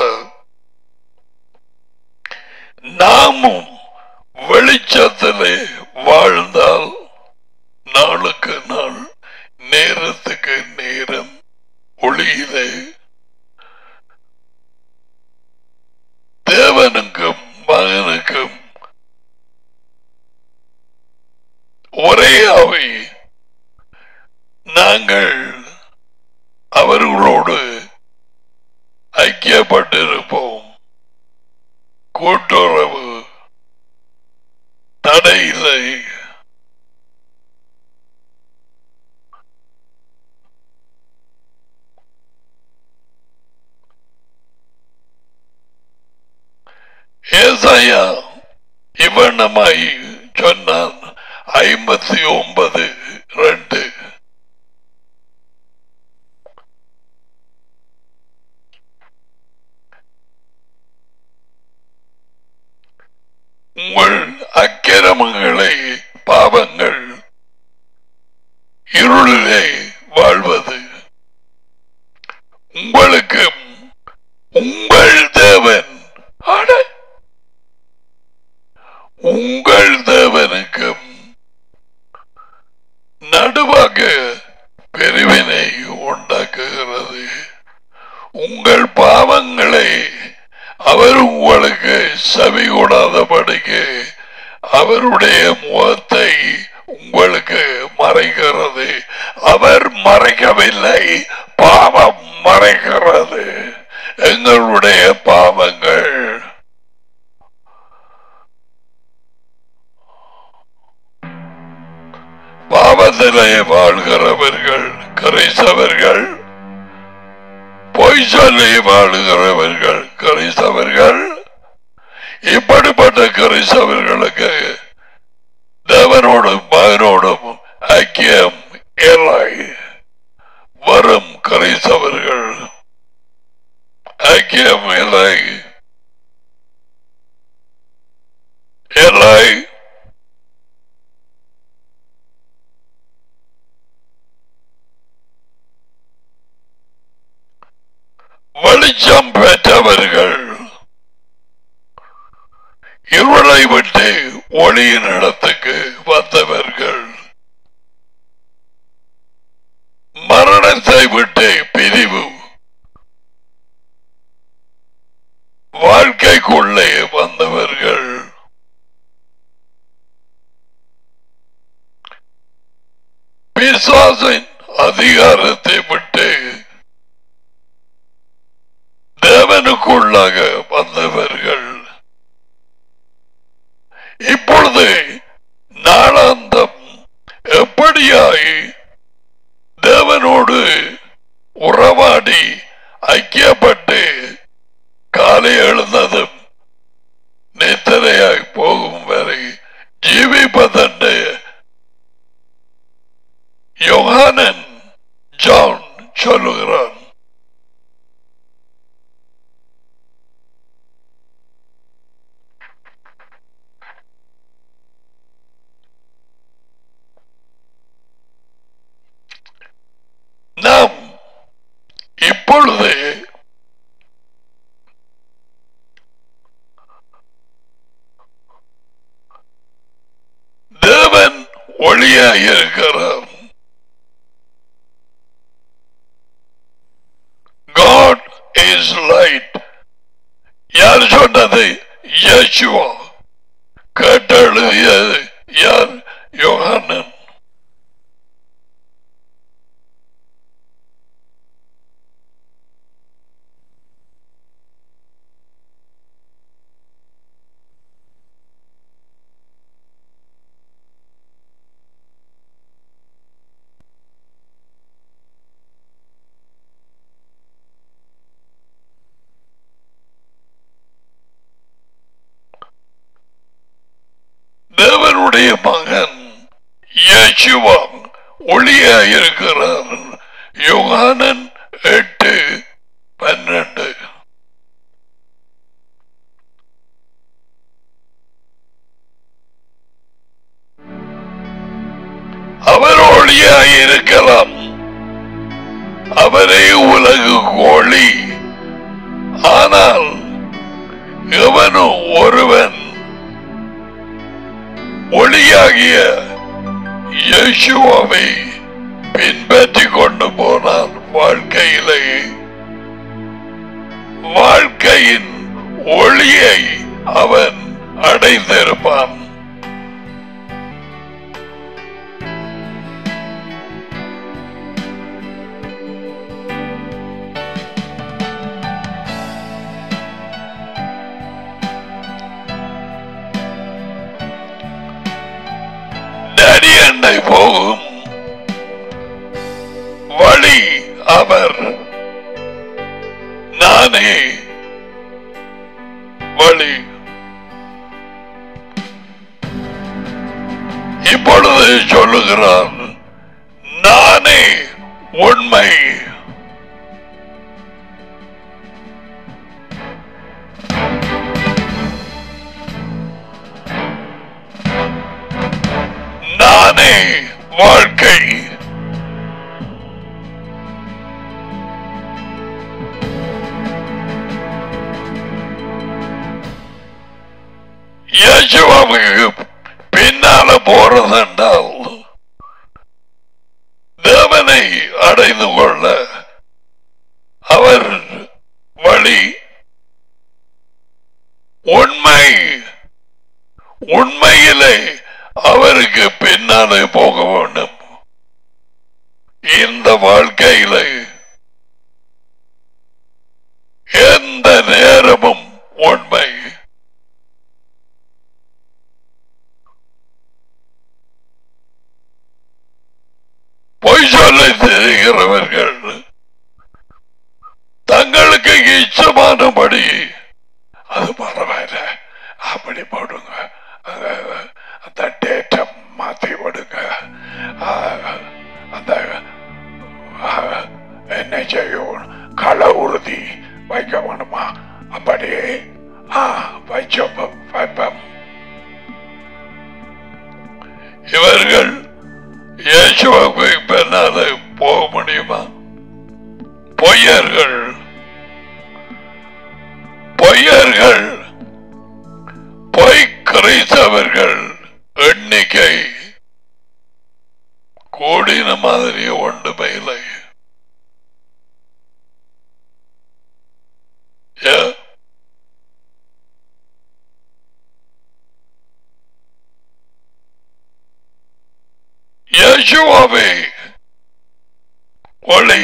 நாமும் வெளிச்சத்திலே வாழ்ந்தால் நாளுக்கு நாள் நேரத்துக்கு நேரம் ஒளியிலே தேவனுக்கும் மகனுக்கும் ஒரே அவை நாங்கள் அவர்களோடு ஐக்கியப்பட்டிருப்போம் கூட்டுறவு தடை இல்லை ஏசாயா இவண்ணமாய் சொன்னான் ஐம்பத்தி ஒன்பது ரெண்டு உங்கள் அக்கிரமங்களை பாவங்கள் இருளிலே வாழ்வது உங்களுக்கு உங்கள் தேவன் அட உங்கள் தேவனுக்கும் நடுவாக பிரிவினை உண்டாக்குகிறது உங்கள் பாவங்களை அவர் உங்களுக்கு செவி கூடாதபடிக்கு அவருடைய முகத்தை உங்களுக்கு மறைக்கிறது அவர் மறைக்கவில்லை பாவம் மறைக்கிறது எங்களுடைய பாவங்கள் பாவத்திலே வாழ்கிறவர்கள் கிரைஸ்தவர்கள் பொய் சொல்லி வாழுகிறவர்கள் கிறிஸ்தவர்கள் இப்படிப்பட்ட கிறிஸ்தவர்களுக்கு தேவனோடும் மகனோடும் ஐக்கியம் இல்லை வரும் கிறிஸ்தவர்கள் ஐக்கியம் இல்லை இல்லை வெளிச்சம் பெற்றவர்கள் இருளை விட்டு ஒளியின் இடத்துக்கு வந்தவர்கள் மரணத்தை விட்டு பிரிவு வாழ்க்கைக்குள்ளே வந்தவர்கள் பிசாசின் அதிகாரத்தை விட்டு தேவனுக்குள்ளாக வந்தவர்கள் இப்பொழுது நாளாந்தம் எப்படியாய் தேவனோடு உறவாடி ஐக்கியப்பட்டு காலை எழுந்ததும் நித்திரையாய் போகும் வரை ஜீவிப்பதென்று யோகானன் ஜான் சொல்லுகிறான் நாம் இப்பொழுது தேவன் ஒளியாய் இருக்கிறார் God is light யார் சொன்னது யேசுவா கேட்டெழுதியது யார் யோகானன் தேவனுடைய மகன் இயேசுவா ஒளியாய் இருக்கிறார் யோகானன் எட்டு பன்னெண்டு அவர் ஒளியாய் இருக்கலாம் அவரை ஒளி ஆனால் எவனும் ஒருவன் ஒளியாகிய இயேசுவை பின்பற்றி கொண்டு போனான் வாழ்க்கையிலே வாழ்க்கையின் ஒளியை அவன் அடைந்திருப்பான் டேடி என்னை போகும் வழி அவர் நானே வழி இப்பொழுது சொல்லுகிறான் நானே உண்மை நானே வாழ்க்கை இயேசுவாவுக்கு பின்னால போறது என்றால் தேவனை அடைந்து கொள்ள அவர் வழி உண்மை உண்மையிலே அவருக்கு பின்னாலே போக வேண்டும் இந்த வாழ்க்கையிலே எந்த நேரமும் உண்மை பொய் சொல்ல தெரிகிறவர்கள் தங்களுக்கு இச்சமானபடி அது பரவாயில்ல அப்படி போடுங்க அஹ், அந்த டேட்டை மாத்தி விடுங்க அஹ், அந்த அஹ், என்ன செய்யும் கள உறுதி வைக்க வேணுமா அப்படியே ஆ, வச்சோம் வைப்போம் இவர்கள் இயேசுவுக்கு பின்னால போக முடியுமா பொய்யர்கள் பொய்யர்கள் பொய் கிறிஸ்தவர்கள் எண்ணிக்கை கூடின மாதிரி ஒன்றுமே இல்லை ஏன்? இயேசுவாவே ஒளி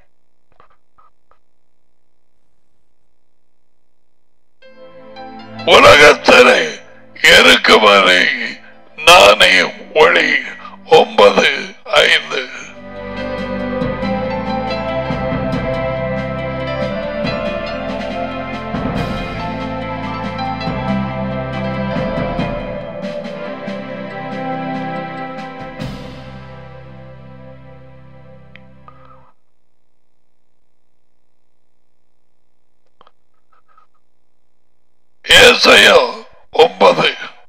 உலகத்திலே இருக்கும் வரை நானே ஒளி ஒன்பது ஐந்து ஏசையா ஒன்பது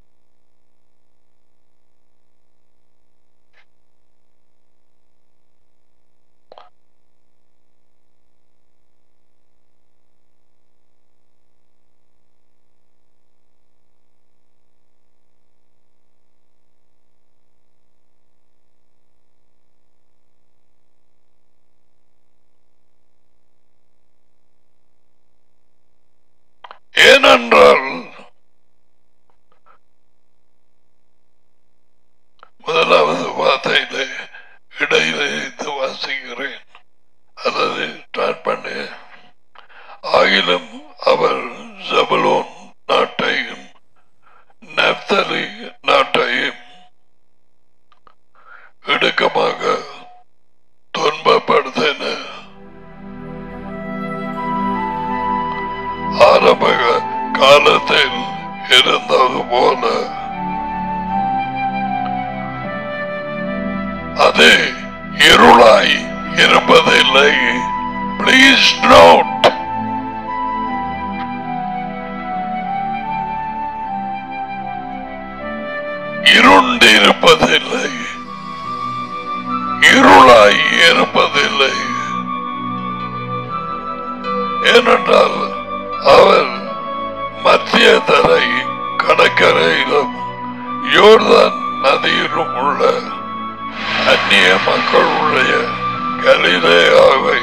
ஏனென்றால் முதலாவது வார்த்தையிலே இடையிலே இது வாசிக்கிறேன் அல்லது ஸ்டார்ட் பண்ணு ஆகிலும் அவர் ஜபலோன் நாட்டையும் நப்தலி நாட்டையும் இடுக்கமாக துன்பப்படுத்தின ஆரம்ப காலத்தில் இருந்தது போல அது இருளாய் இருப்பதில்லை பிளீஸ் நோட் இருண்டு இருப்பதில்லை இருளாய் இருப்பதில்லை ஏனென்றால் அவர் மத்திய தரை கடற்கரையிலும் யோர்தான் நதியிலும் உள்ள அந்நிய மக்களுடைய கலிலேயாவை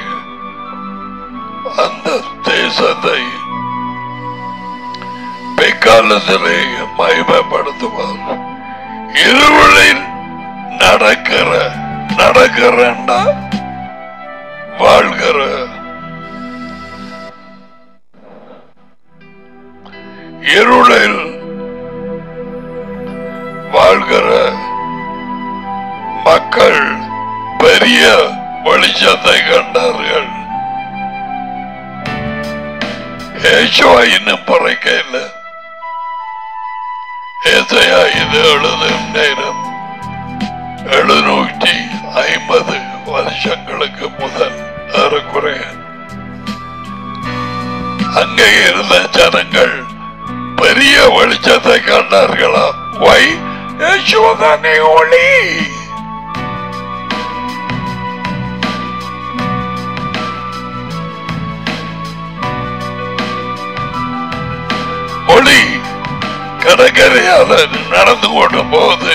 அந்த தேசத்தை பிற்காலத்திலே மகிமைப்படுத்துவார் இருளில் நடக்கிற நடக்கிறண்டா வாழ்கிற இருளில் வாழ்கிற மக்கள் பெரிய வெளிச்சத்தை கண்டார்கள் ஏசுவா இன்னும் பறைக்க இல்லை ஏசையா இது எழுதும் நேரம் எழுநூற்றி ஐம்பது வருஷங்களுக்கு முதல் ஏறக்குறைய அங்கே இருந்த ஜனங்கள் பெரிய வெளிச்சத்தை கண்டார்களா வை யசோதனை ஒளி ஒளி கடற்கரையால நடந்து கொண்டு போகுது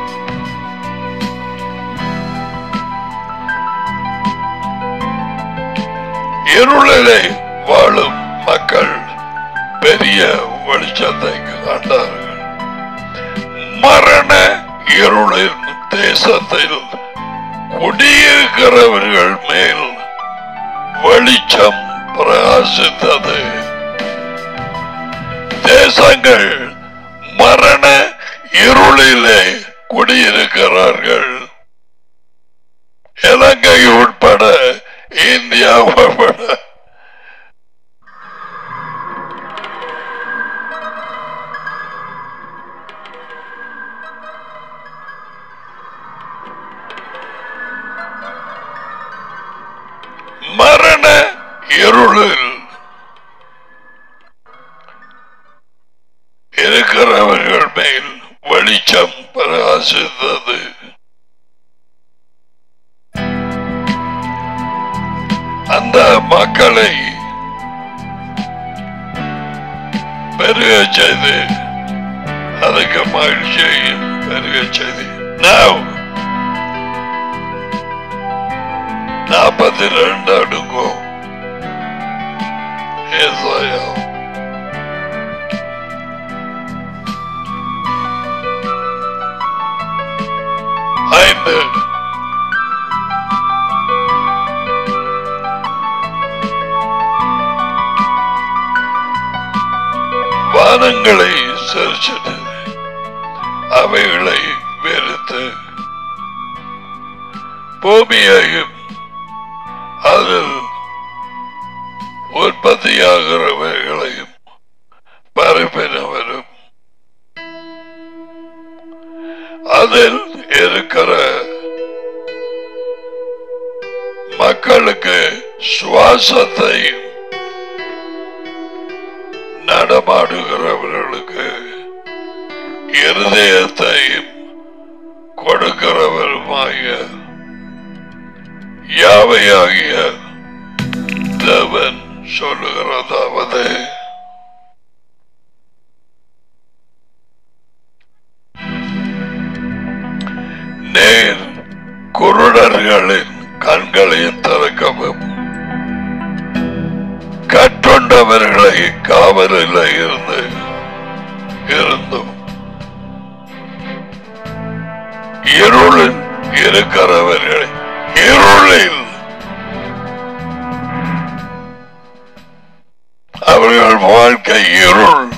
இருளிலே வாழும் மக்கள் பெரிய வெளிச்சத்தை கண்டார்கள் மரண இருளின் தேசத்தில் குடியிருக்கிறவர்கள் மேல் வெளிச்சம் பிரகாசித்தது தேசங்கள் மரண இருளிலே குடியிருக்கிறார்கள் இலங்கை உட்பட இந்தியா உட்பட மரண இருளில் இருக்கிறவர்கள் மேல் வெளிச்சம் பிரகாசித்தது அந்த மக்களை பெருக செய்து அதுக்கு மகிழ்ச்சியையும் பெருக செய்து Now, நாற்பத்தி ரெண்டு அடுக்கும் ஏசாயா ஐந்து வானங்களை செரிச்சது அவைகளை வெறுத்து பூமியையும் அதில் உற்பத்தியாகிறவைகளையும் பரப்பினவரும் அதில் இருக்கிற மக்களுக்கு சுவாசத்தையும் நடமாடுகிறவர்களுக்கு இருதயத்தையும் கொடுக்கிறவருமாகிய யாவையாகிய தேவன் சொல்லுகிறதாவது நேர் குருடர்களின் கண்களை திறக்கவும் கட்டுண்டவர்களை காவலில் இருந்து இருந்தும் இருளில் இருக்கிறவர்களை இருளில் அவர்கள் வாழ்க்கை இருள்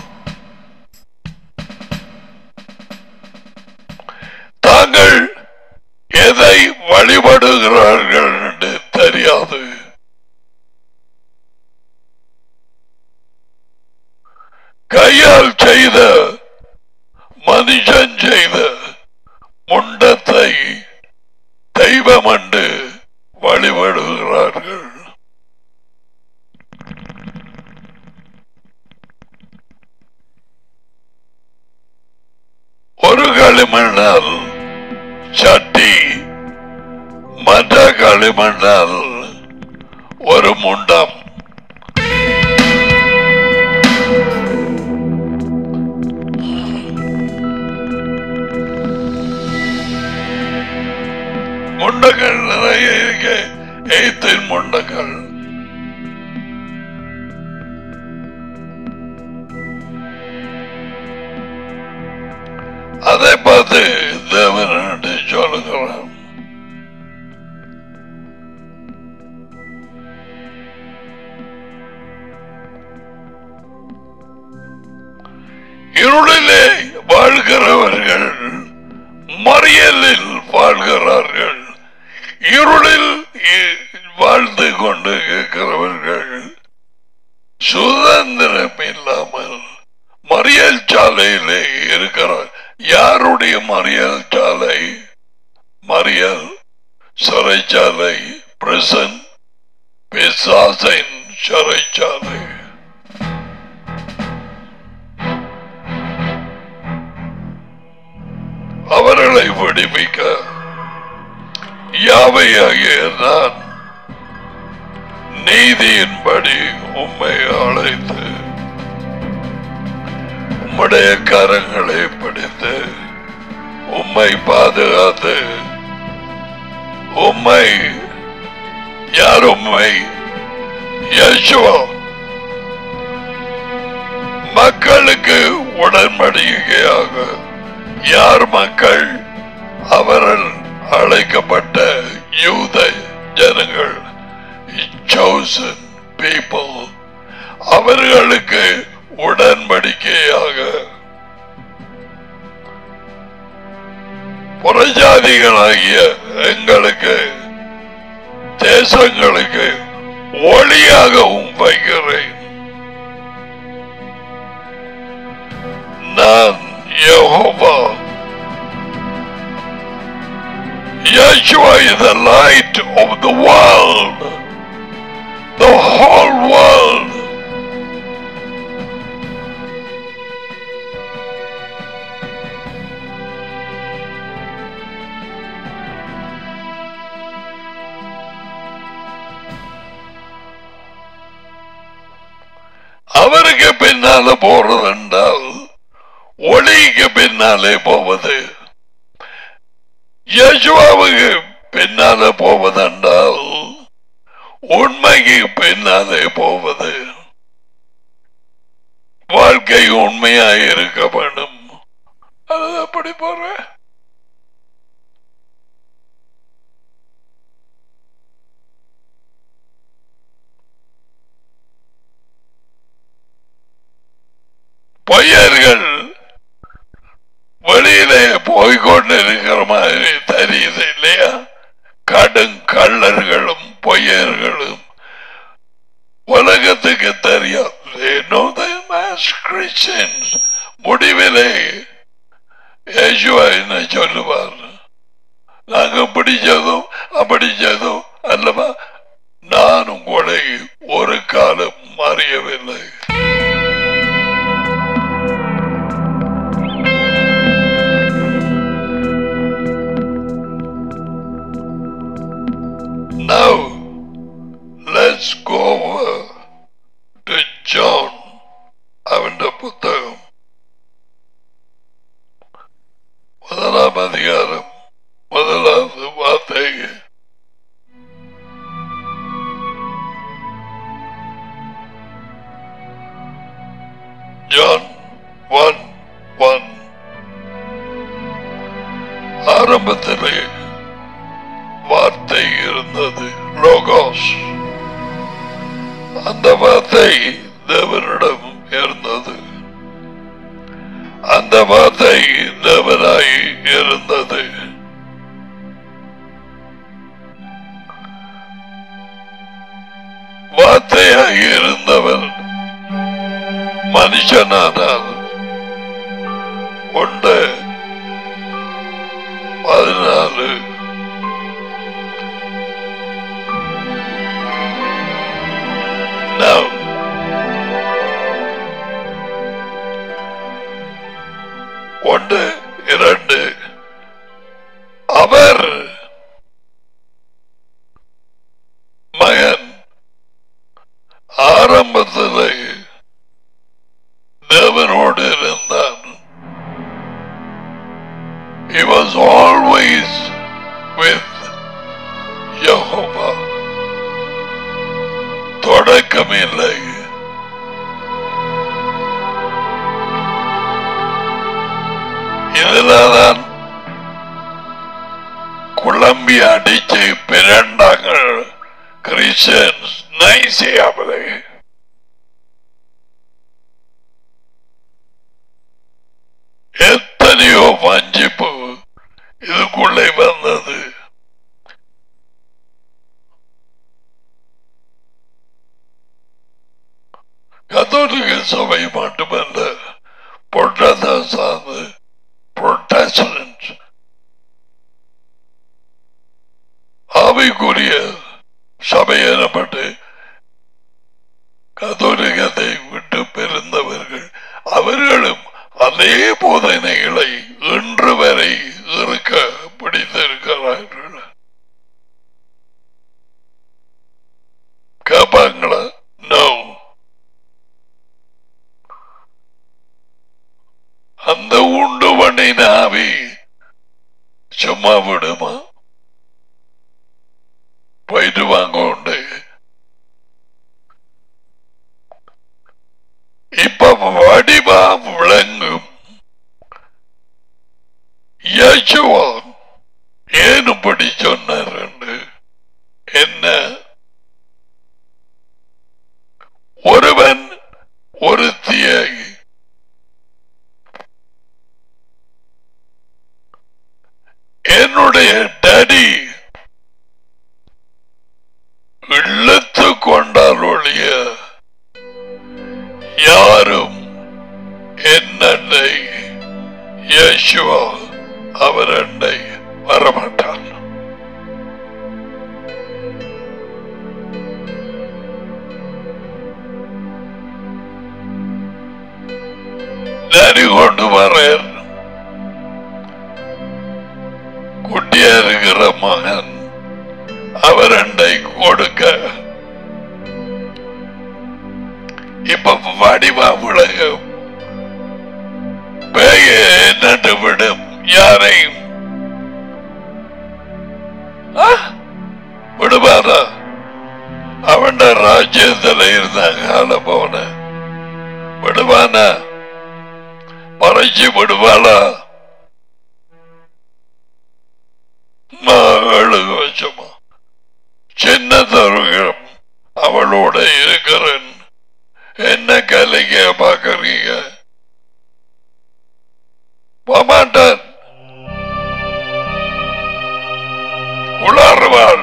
தாங்கள் எதை வழிபடுகிறார்கள் என்று தெரியாது கையால் செய்த மனுஷன் செய்த முண்டத்தை தெய்வம் என்று வழிபடுகிறார்கள் ஒரு களிமண்ணால் சட்டி மற்ற களிமண்ணால் ஒரு முண்டம் இருளிலே வாழ்கிறவர்கள் மறியலில் வாழ்கிறார்கள் இருளில் இ- வாழ்ந்து கொண்டு இருக்கிறவர்கள் சுதந்திரம் இல்லாமல் மறியல் சாலையிலே இருக்கிறார் யாருடைய மறியல் சாலை மறியல் சிறைச்சாலை பிரசன் பிசாசின் சிறைச்சாலை அவர்களை விடுவிக்க யாவையாகிய நான் நீதியின்படி உம்மை அழைத்து உம்முடைய கரங்களை பிடித்து உம்மை பாதுகாத்து உம்மை யார் உம்மை யேசுவா மக்களுக்கு உடன்படிக்கையாக யார் மக்கள் அவர்கள் அழைக்கப்பட்ட யூத ஜனங்கள் chosen people அவர்களுக்கு உடன்படிக்கையாக புறஜாதிகளாகிய எங்களுக்கு தேசங்களுக்கு ஒளியாகவும் வைக்கிறேன் நான் Jehovah Yeshua is the light of the world. The whole world. அவருக்கு பின்னால போறது என்றால் ஒளிக்கு பின்னாலே போவது யேசுவாவுக்கு பின்னாலே போவதென்றால் உண்மைக்கு பின்னாலே போவது வாழ்க்கை உண்மையாய் இருக்க வேண்டும் அது எப்படி போற பொய்யர்கள் வெளியிலே போய்கொண்டு இருக்கிற மாதிரி தெரியுது இல்லையா கடும் கள்ளர்களும் பொய்யர்களும் உலகத்துக்கு தெரியாது They know them as Christians. முடிவிலே யேசுவா என்ன சொல்லுவார் நாங்க பிடிச்சதும் அப்படிச்சதும் அல்லவா நான் உங்களை ஒரு காலம் அறியவில்லை Now, let's go over to John அவന്റെ പുസ്തകം முதலாம் அதிகாரம் முதலாவது வார்த்தை John 1 1 ஆரம்பத்திலே வார்த்தை இருந்தது லோகோஸ் அந்த வார்த்தை தேவனிடம் இருந்தது அந்த வார்த்தை தேவனாய் இருந்தது வார்த்தையாய் இருந்தவர் மனுஷனானார் ஒன்று பதினாலு Now, ஒன்று இரண்டு அவர் மகன் ஆரம்பத்திலே தேவனோடு இருந்தான் He was always with Jehovah. தொடக்கமில்லை இதுலதான் குழம்பி அடிச்சு பிறண்டாங்க கிறிஸ்டியன்ஸ் நைசியாமலே கத்தோலிக்க சபை மட்டுமல்ல பொட்டத சார்ந்து புரொட்டஸ்டன்ட் ஆவிக்குரிய சபை எனப்பட்டு கத்தோலிகத்தை விட்டு பிறந்தவர்கள் அவர்களும் அதே போதனைகளை இன்று வரை இருக்க பிடித்திருக்கிறார்கள் கேட்பாங்களா நோ அந்த உண்டு பண்ணின ஆவி சும்மா விடுமா போயிட்டு வாங்க உண்டு இப்ப வடிவா விளங்கும் யேசுவா ஏன் இப்படி சொன்னார் என்ன ஒருவன் ஒருத்தியை என்னுடைய டடி இழுத்து கொண்டால் ஒழிய யாரும் என்னை யேசுவா அவர் என்னை வரமாட்டான் நரி கொண்டு வரேன் குட்டியா இருக்கிற மகன் அவர் அண்டை கொடுக்க இப்ப வடிவா விளங்கும் பேய நட்டு விடும் யாரையும் ஆ? விடுவாரா அவன் ராஜ்யத்தில் இருந்தாங்க ஆள போன விடுவானா மறைச்சு விடுவாளா ஏழு வருஷமா சின்ன தருகிறோம் அவளோட இருக்கிறேன் என்ன கலைக்க பாக்குறீங்க போமாட்டான் உளறுவாள்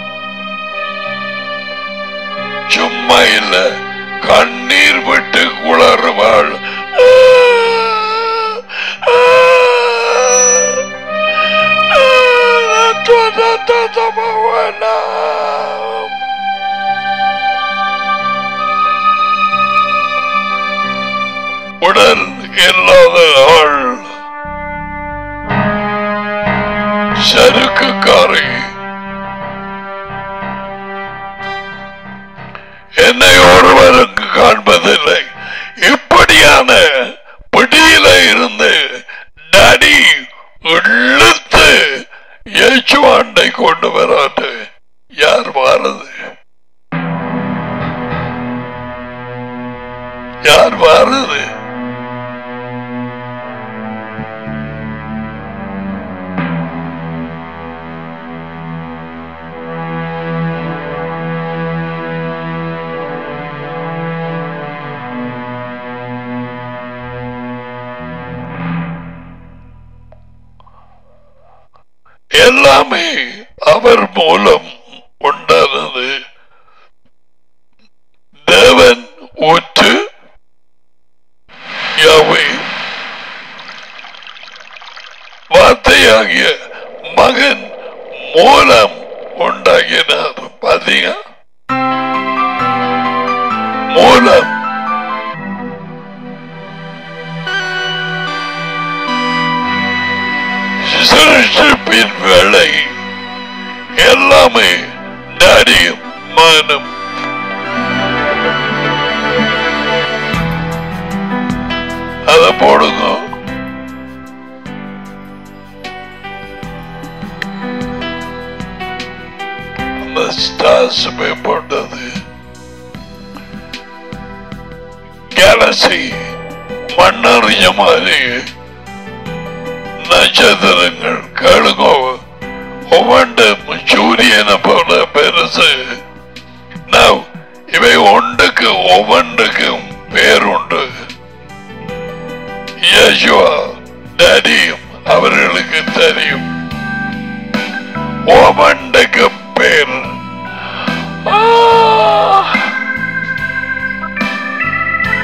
சும்மா இல்ல கண்ணீர் விட்டு குளறுவாள் உடல் இல்லாத ஆள் சருக்குக்காரி என்னை ஒருவருக்கு காண்பதில்லை இப்படியான பிடியில இருந்து நடி இழுத்து இயேசுவாண்டை கொண்டு வராது யார் வாரது யார் வாரது எல்லாமே அவர் மூலம் உண்டானது தேவன் ஊற்று யாவை வார்த்தையாகிய மகன் மூலம் உண்டாகினார் பாத்தீங்க மூலம் சிருஷ்டிப்பின் வேலை எல்லாமே டாடியும் மகனும் அத போடுங்க அந்த ஸ்டார்ஸ் போட்டது கேலக்சி மண்ணறிஞ்ச மாதிரி நட்சத்திரங்கள் கேளுங்கோ ஒவ்வொன்றும் சூரியனை போல பெருசு Now, இவை ஒன்றுக்கு ஒவ்வொன்றுக்கும் பேருண்டு யேசுவா டேடியும் அவர்களுக்கு தெரியும் ஒவ்வொன்றுக்கு பேர் ஆ!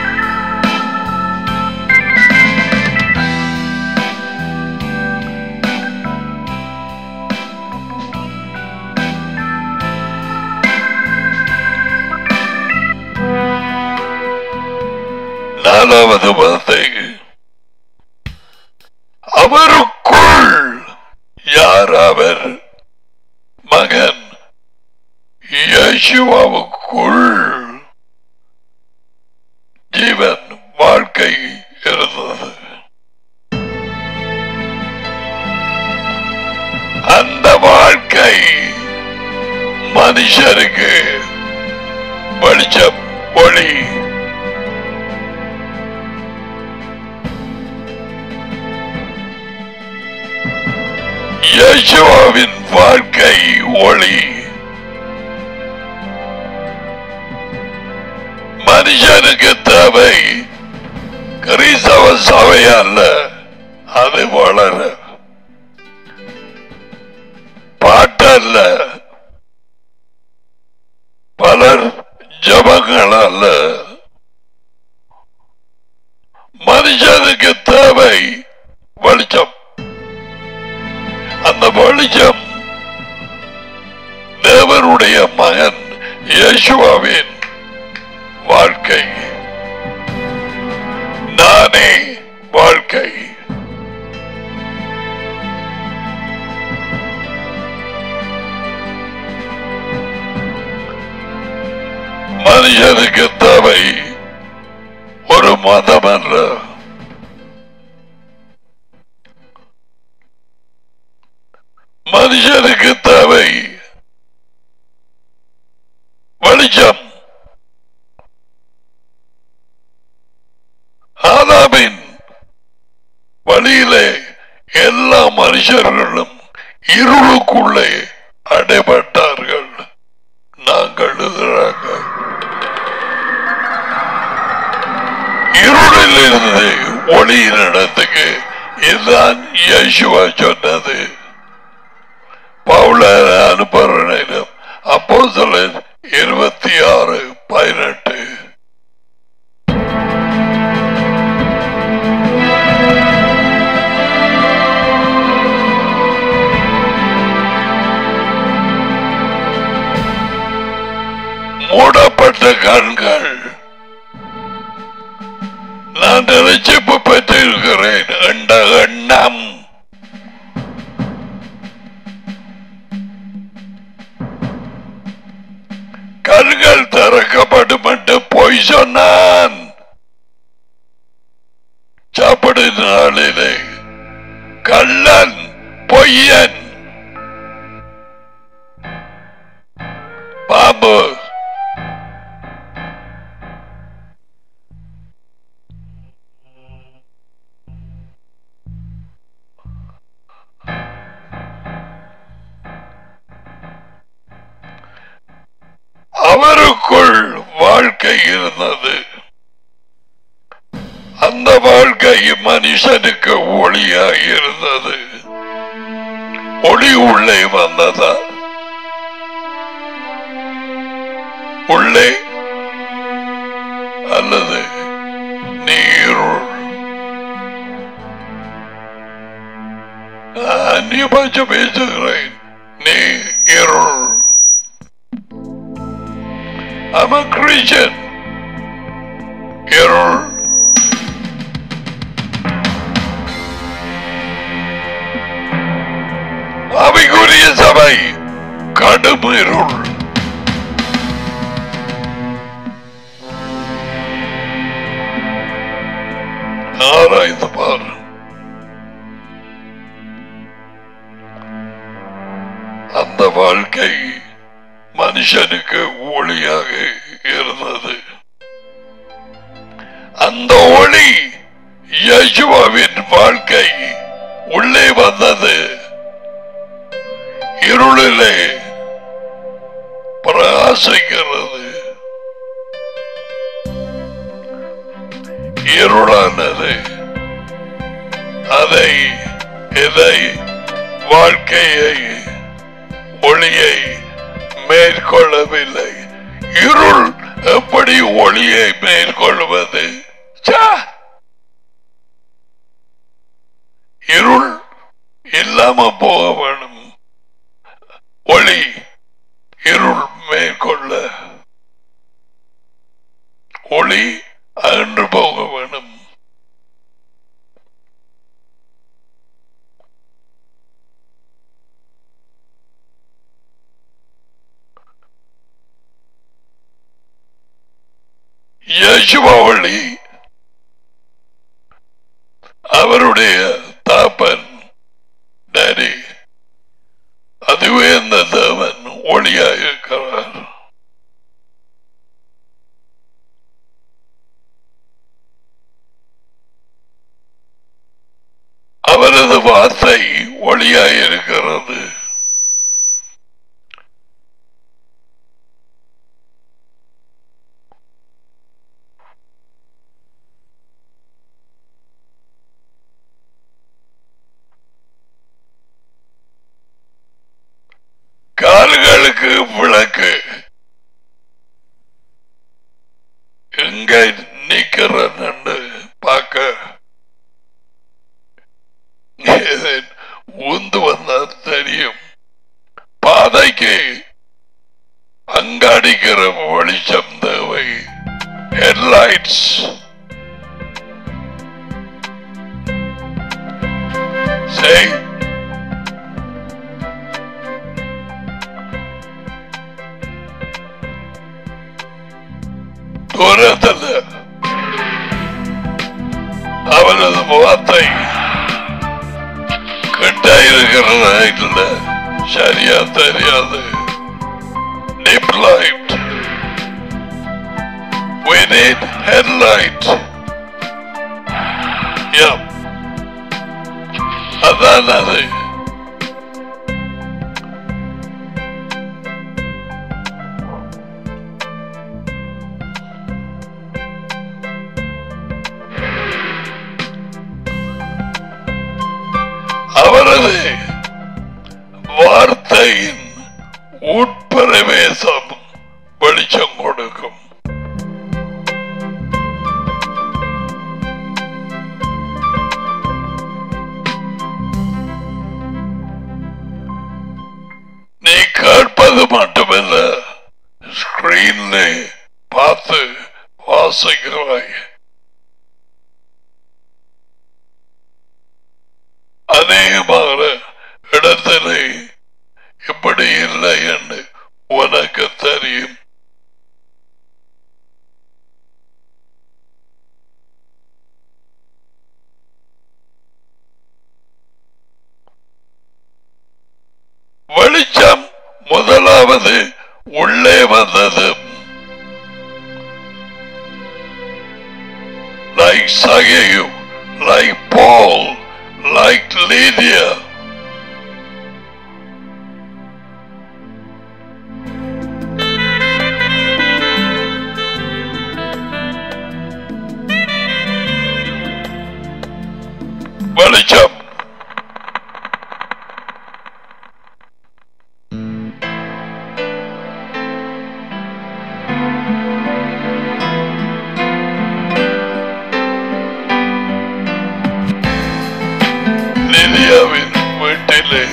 நாலாவது வார்த்தை அவருக்குள் யார் அவர் மகன் யேசுவாவுக்குள் ஜீவன் வாழ்க்கை இருந்தது அந்த வாழ்க்கை மனுஷருக்கு வெளிச்சம் ஒளி இயேசுவின் வாழ்க்கை ஒளி மனுஷனுக்கு தேவை கிறிஸ்தவ சபை அல்ல அது வளர பாட்டல்ல பலர் ஜபங்கள் அல்ல மனுஷனுக்கு தேவை வெளிச்சம் அந்த வெளிச்சம் தேவனுடைய மகன் இயேசுவாவின் வாழ்க்கை நானே வாழ்க்கை மனுஷனுக்கு தேவை ஒரு மதம் அல்ல மனுஷனுக்கு தேவை வெளிச்சம் ஆதாமின் வழியிலே எல்லா மனுஷர்களும் இருளுக்குள்ளே அடைபட்டார்கள் நாங்கள் எழுதுறாங்க இருளில் இருந்து ஒளியின் இடத்துக்கு இதுதான் இயேசுவா சொன்னது பவுல அனுப்புறேன் அப்போ இருபத்தி ஆறு பதினெட்டு மூடப்பட்ட கண்கள் நான் ரட்சிப்பு பெற்றிருக்கிறேன் என்ற எண்ணம் கண்கள் திறக்கப்படும் என்று பொய் சொன்னான் சாப்பிடு நாளிலே கள்ளன் பொய்யன் பாம்பு அவருக்குள் வாழ்க்கை இருந்தது அந்த வாழ்க்கை மனுஷனுக்கு ஒளியாக இருந்தது ஒளி உள்ளே வந்ததா உள்ளே அல்லது நீருள் அந்நிய பாஷை பேசுகிறேன் நீ இருள் I'm a Christian. இருள் அவைக்குரிய சபை கடும் இருள் ஆராய்ந்து பாரு அந்த வாழ்க்கை மனுஷனுக்கு ஒளியாக இருந்தது அந்த ஒளி யேசுவாவின் வாழ்க்கை உள்ளே வந்தது இருளிலே பிரகாசிக்கிறது இருளானது அதை இதை வாழ்க்கையை ஒளியை மேற்கொள்ளவில்லை இருள் எப்படி ஒளியை மேற்கொள்வது ச்சே! இருள் இல்லாம போக வேணும் ஒளி இருள் மேற்கொள்ள ஒளி அகன்று போக வேணும் யேசுவா ஒளி அவருடைய தாப்பன் டேடி அதுவே அந்த தேவன் ஒளியாக இருக்கிறார் அவரது வார்த்தை ஒளியாய் இருக்கிறது கால்களுக்கு விளக்கு எங்க நிக்கிறன்னு பார்க்க உந்து வந்தா தெரியும் பாதைக்கு அங்காடிக்கிற வெளிச்சம் தேவை ஹெட்லைட்ஸ் சரி தூரத்தில் அவரது வார்த்தை கிட்ட இருக்கிறதா இல்ல சரியா தெரியாது dip light we need headlight yep அதான் அது அவரது வார்த்தையின் உட்பிரவேசம் வெளிச்சம் கொடுக்கும் நீ கேட்பது மட்டுமல்ல ஸ்கிரீன்ல பார்த்து வாசிக்கிறாய் அநேகமான இடத்திலே இப்படி இல்லை என்று உனக்கு தெரியும் வெளிச்சம் முதலாவது உள்ளே வந்தது like Sageyu, like Paul, like Lydia. வெளிச்சம் லிலியாவின் வீட்டிலே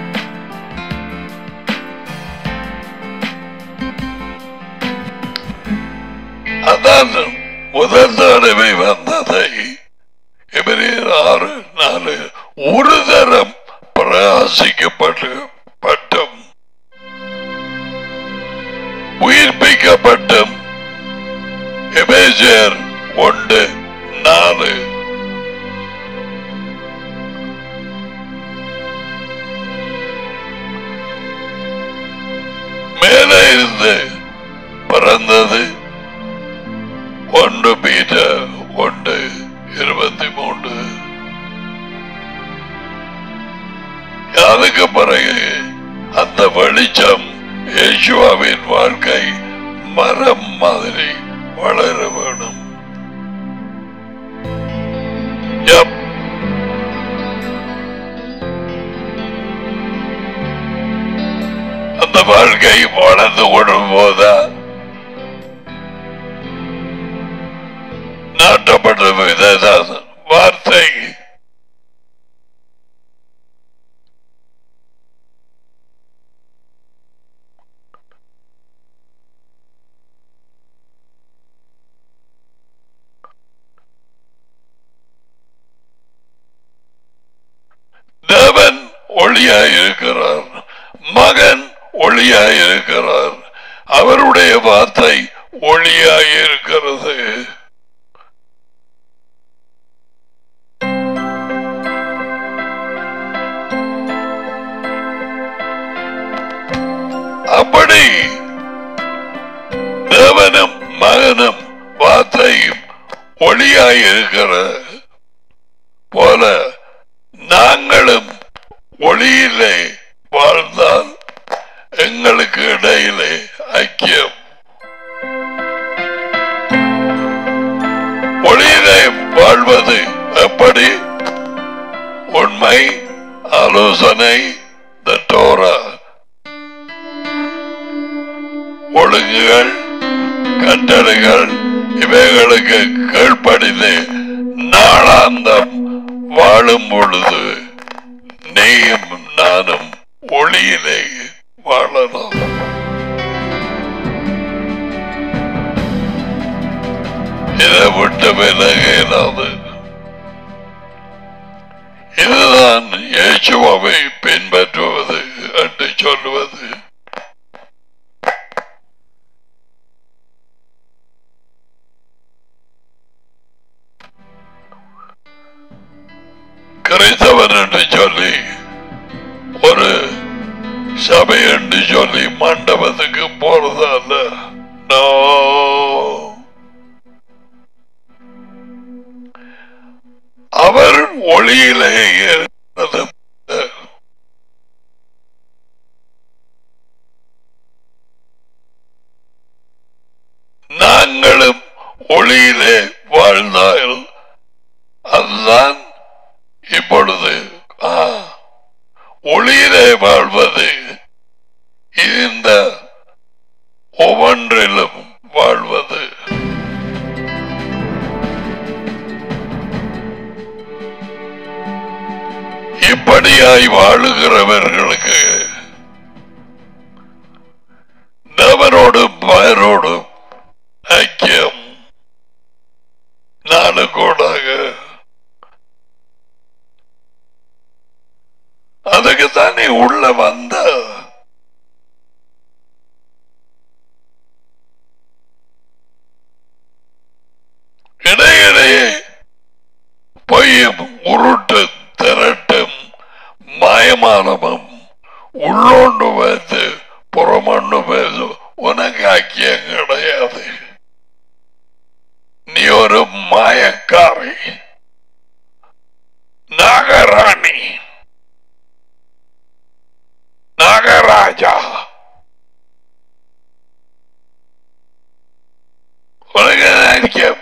அதான் முதல் தடவை வந்ததை எபிரேயர் ஆறு நாலு ஒரு தரம் பிரகாசிக்கப்பட்டு பட்டும் உயிர்ப்பிக்கப்பட்டும் எபேசியர் ஒன்று நாலு மேலே இருந்து பிறந்தது ஒன்று பீட்டர் ஒன்று இருபத்தி மூன்று அதுக்கு பிறகு அந்த வெளிச்சம் யேசுவாவின் வாழ்க்கை மரம் மாதிரி வளர வேணும் Yep. அந்த வாழ்க்கை வளர்ந்து கொள்ளும் போதா நாட்டப்பட்ட விததான் வார்த்தை தேவன் ஒளியாய் இருக்கிறார் மகன் ஒளியாய் இருக்கிறார் அவருடைய வார்த்தை ஒளியாய் இருக்கிறது அப்படி தேவனும் மகனும் வார்த்தையும் ஒளியாய் இருக்கிற போல நாங்களும் ஒளியிலே வாழ்ந்தால் எங்களுக்கு இடையிலே ஐக்கியம் ஒளியிலே வாழ்வது எப்படி உண்மை ஆலோசனை the Torah ஒழுங்குகள் கட்டளைகள் இவைகளுக்கு கீழ்ப்படிந்து நாளாந்தம் வாழும் பொழுது நீயும் நானும் ஒளியிலே வாழலாம் இதை விட்டு விலக இயலாது இதுதான் இயேசுவாவை பின்பற்றுவது என்று சொல்லுவது கிறிஸ்தவன் என்று சொல்லி ஒரு சபை என்று சொல்லி மண்டபத்துக்கு போறது அல்ல No. அவர் ஒளியிலே இருக்கிறது நாங்களும் ஒளியிலே வாழ்ந்தால் அதுதான் இப்பொழுது ஆ, ஒளியிலே வாழ்வது இந்த ஒவ்வொன்றிலும் வாழ்வது இப்படியாய் வாழுகிறவர்களுக்கு தேவனோடு பயரோடு ஐக்கியம் நாலு கோடாக அதுக்கு தானே உள்ள வந்த இடையிடையே பொய்யும் உருட்டு திரட்டும் மாயமானமும் உள்ளோண்டு வைத்து புறமொண்டு பேசு உனக்கு ஐக்கியம் கிடையாது நீ ஒரு மாயக்காரி நாகராணி நாகராஜா உனக்கு என்ன ஐக்கியம்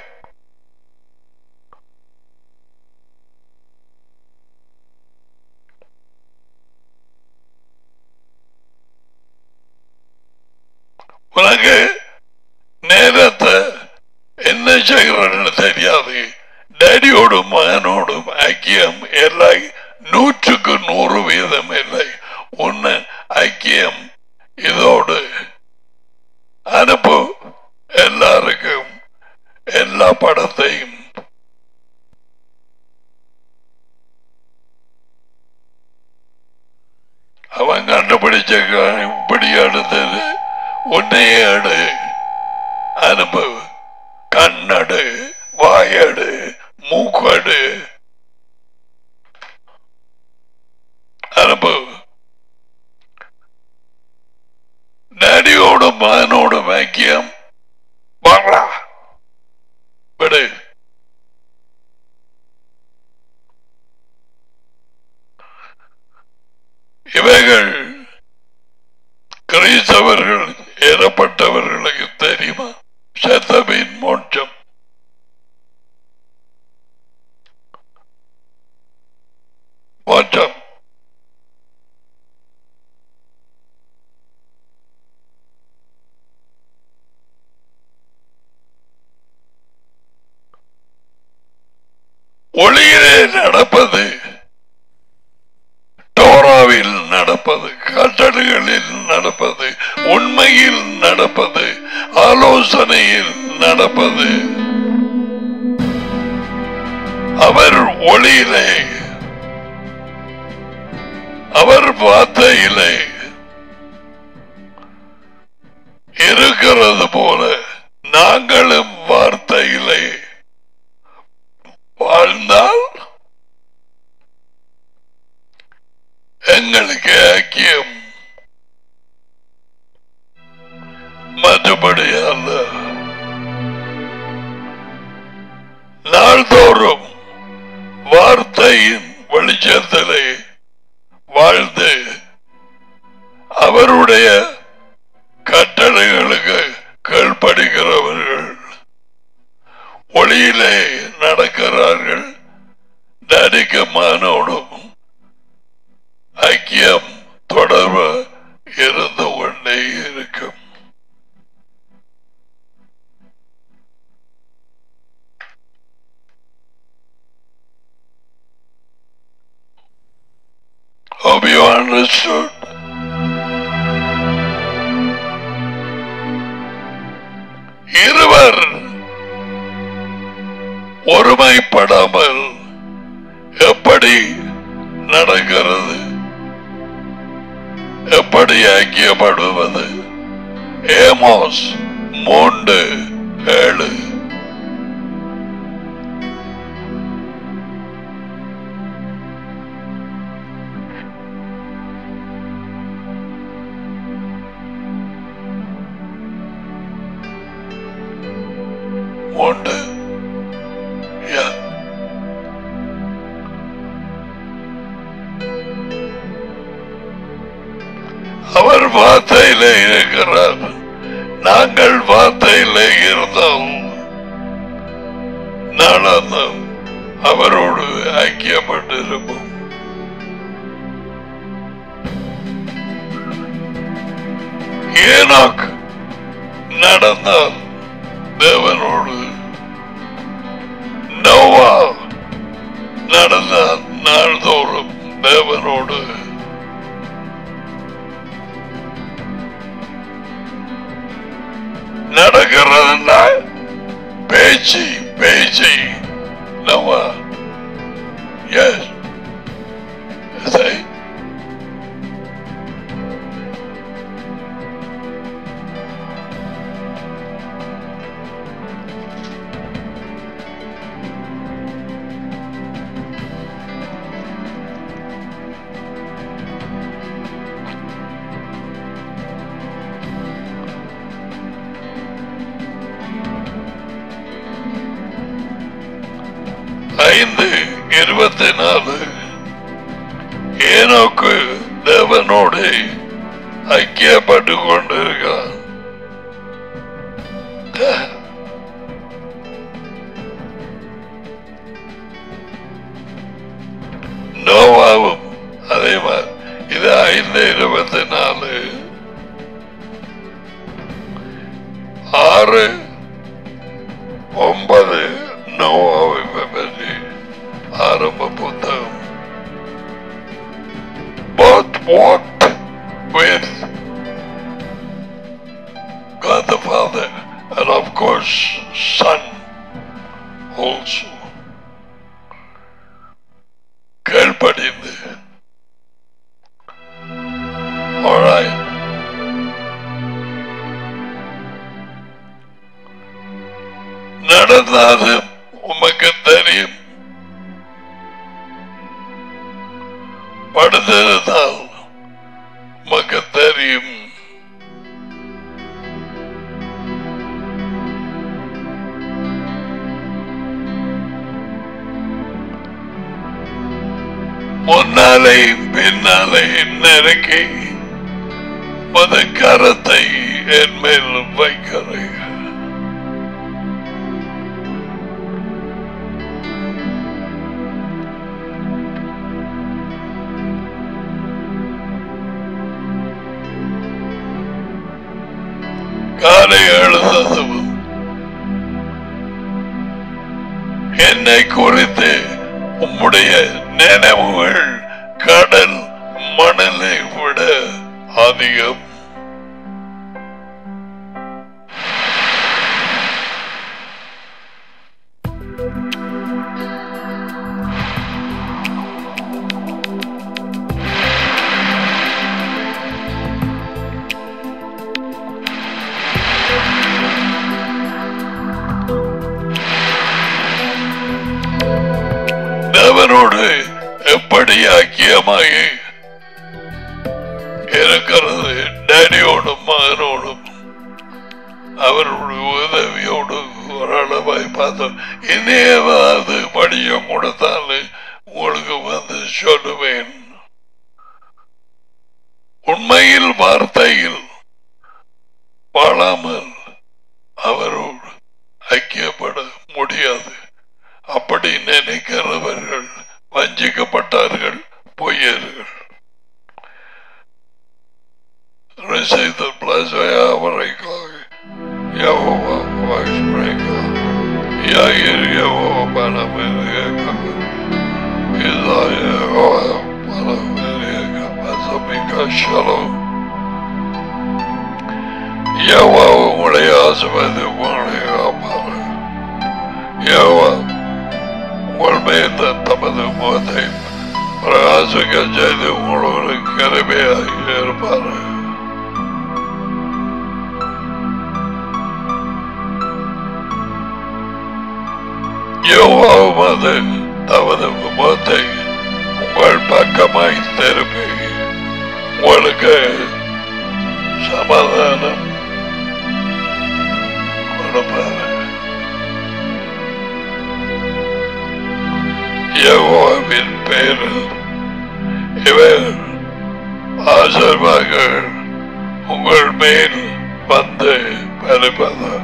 உனக்கு நேரத்தை என்ன செய்கிறன்னு தெரியாது டேடியோடும் மகனோடும் ஐக்கியம் இல்லை நூற்றுக்கு நூறு வீதம் இல்லை உன்னை ஐக்கியம் இதோடு அனுப்பு எல்லாருக்கும் எல்லா படத்தையும் அவன் கண்டுபிடிச்ச க- இப்படி அடுத்தது உன்னையே எடு அனுப்பு கண்ணடு வாயடு மூக்கடு அனுப்பு டேடியோடும் மகனோடும் ஐக்கியம் வாங்கடா விடு இவைகள் கிறிஸ்தவர்கள் ஏறப்பட்டவர்களுக்கு தெரியுமா சத்தமின் மோட்சம் மோட்சம் ஒளியிலே நடப்பது டோராவில் நடப்பது கட்டளைகளில் நடப்பது உண்மையில் நடப்பது ஆலோசனையில் நடப்பது அவர் ஒளியிலே அவர் வார்த்தையிலே இருக்கிறது போல நாங்களும் வார்த்தையிலே வாழ்ந்தால் எங்களுக்கு ஐக்கியம் மற்றபடி அல்ல நாள்தோறும் வார்த்தையின் வெளிச்சத்திலே வாழ்ந்து அவருடைய கட்டளைகளுக்கு கீழ்ப்படுகிறவர்கள் ஒளியிலே நடக்கிறார்கள் நடிக்கமானோடும் ஐக்கியம் தொடர்பு இருந்து கொண்டே இருக்கும் Hope you understood. இருவர் ஒருமைப்படாமல் எப்படி நடக்கிறது எப்படி ஐக்கியப்படுவது ஏமோஸ் மூன்று ஏழு மூன்று Yeah. அவர் வார்த்தையிலே இருக்கிறார் நாங்கள் வார்த்தையிலே இருந்தோம் நடந்தோம் அவரோடு ஐக்கியப்பட்டிருப்போம் ஏனோக் நடந்தால் தேவனோடு நோவா நடந்தால் நாள்தோறும் தேவனோடு நடக்கிறதுனா பேச்சு பேச்சு நோவா எஸ் சரி ஐந்து இருபத்தி நாலு ஏனோக்கு தேவனோடு ஐக்கியப்பட்டு கொண்டிருக்கிறான் நோவாவும் அதே மாதிரி இது ஐந்து இருபத்தி நாலு ஆறு ஒன்பது நோவாவை பற்றி ஆரம்ப புத்தகம் both walked with God the Father and of course Son also கீழ்ப்படிந்து Alright. நடந்தது உமக்கு தெரியும் படுத்திருந்தால் உமக்கு தெரியும் முன்னாலே பின்னாலே நெருக்கி மத கரத்தை என் மேல் வைக்கிறேன் காலை எழுந்ததும் என்னை குறித்து உம்முடைய நினைவுகள் கடல் மணலை விட அதிகம் உங்களோடு எப்படி ஐக்கியமாகி இருக்கிறது டேடியோடும் மகனோடும் அவருடைய உதவியோடு ஓரளவாய் பார்த்தோம் இனியாவது படியம் கொடுத்தாலும் உங்களுக்கு வந்து சொல்லுவேன் உண்மையில் வார்த்தையில் வாழாமல் அவரோடு ஐக்கியப்பட முடியாது அப்படி நினைக்கிறவர்கள் வஞ்சிக்கப்பட்டார்கள் பொய்யர்கள் Receive the blessing of America. Yahweh was breaker. Yair Yahweh Panamerica. Isaiah Yahweh Panamerica. Mazamika Shalom. Yahweh உங்களுடைய ஆசிர்வாத உங்களுடைய காப்பாறு யஹோவா உங்கள் மேல் தமது முகத்தை பிரகாசிக்க செய்து உங்களோடு கருமையாக இருப்பார் யோவாவது தமது முகத்தை உங்கள் பக்கமாய் திருப்பி உங்களுக்கு சமாதானம் கொடுப்பார் யெகோவாவின் பெயரில் இவர் ஆசீர்வாதங்கள் உங்கள் மேல் வந்து பலிப்பதாக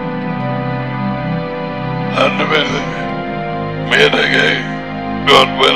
அன்பு மீனகை God willing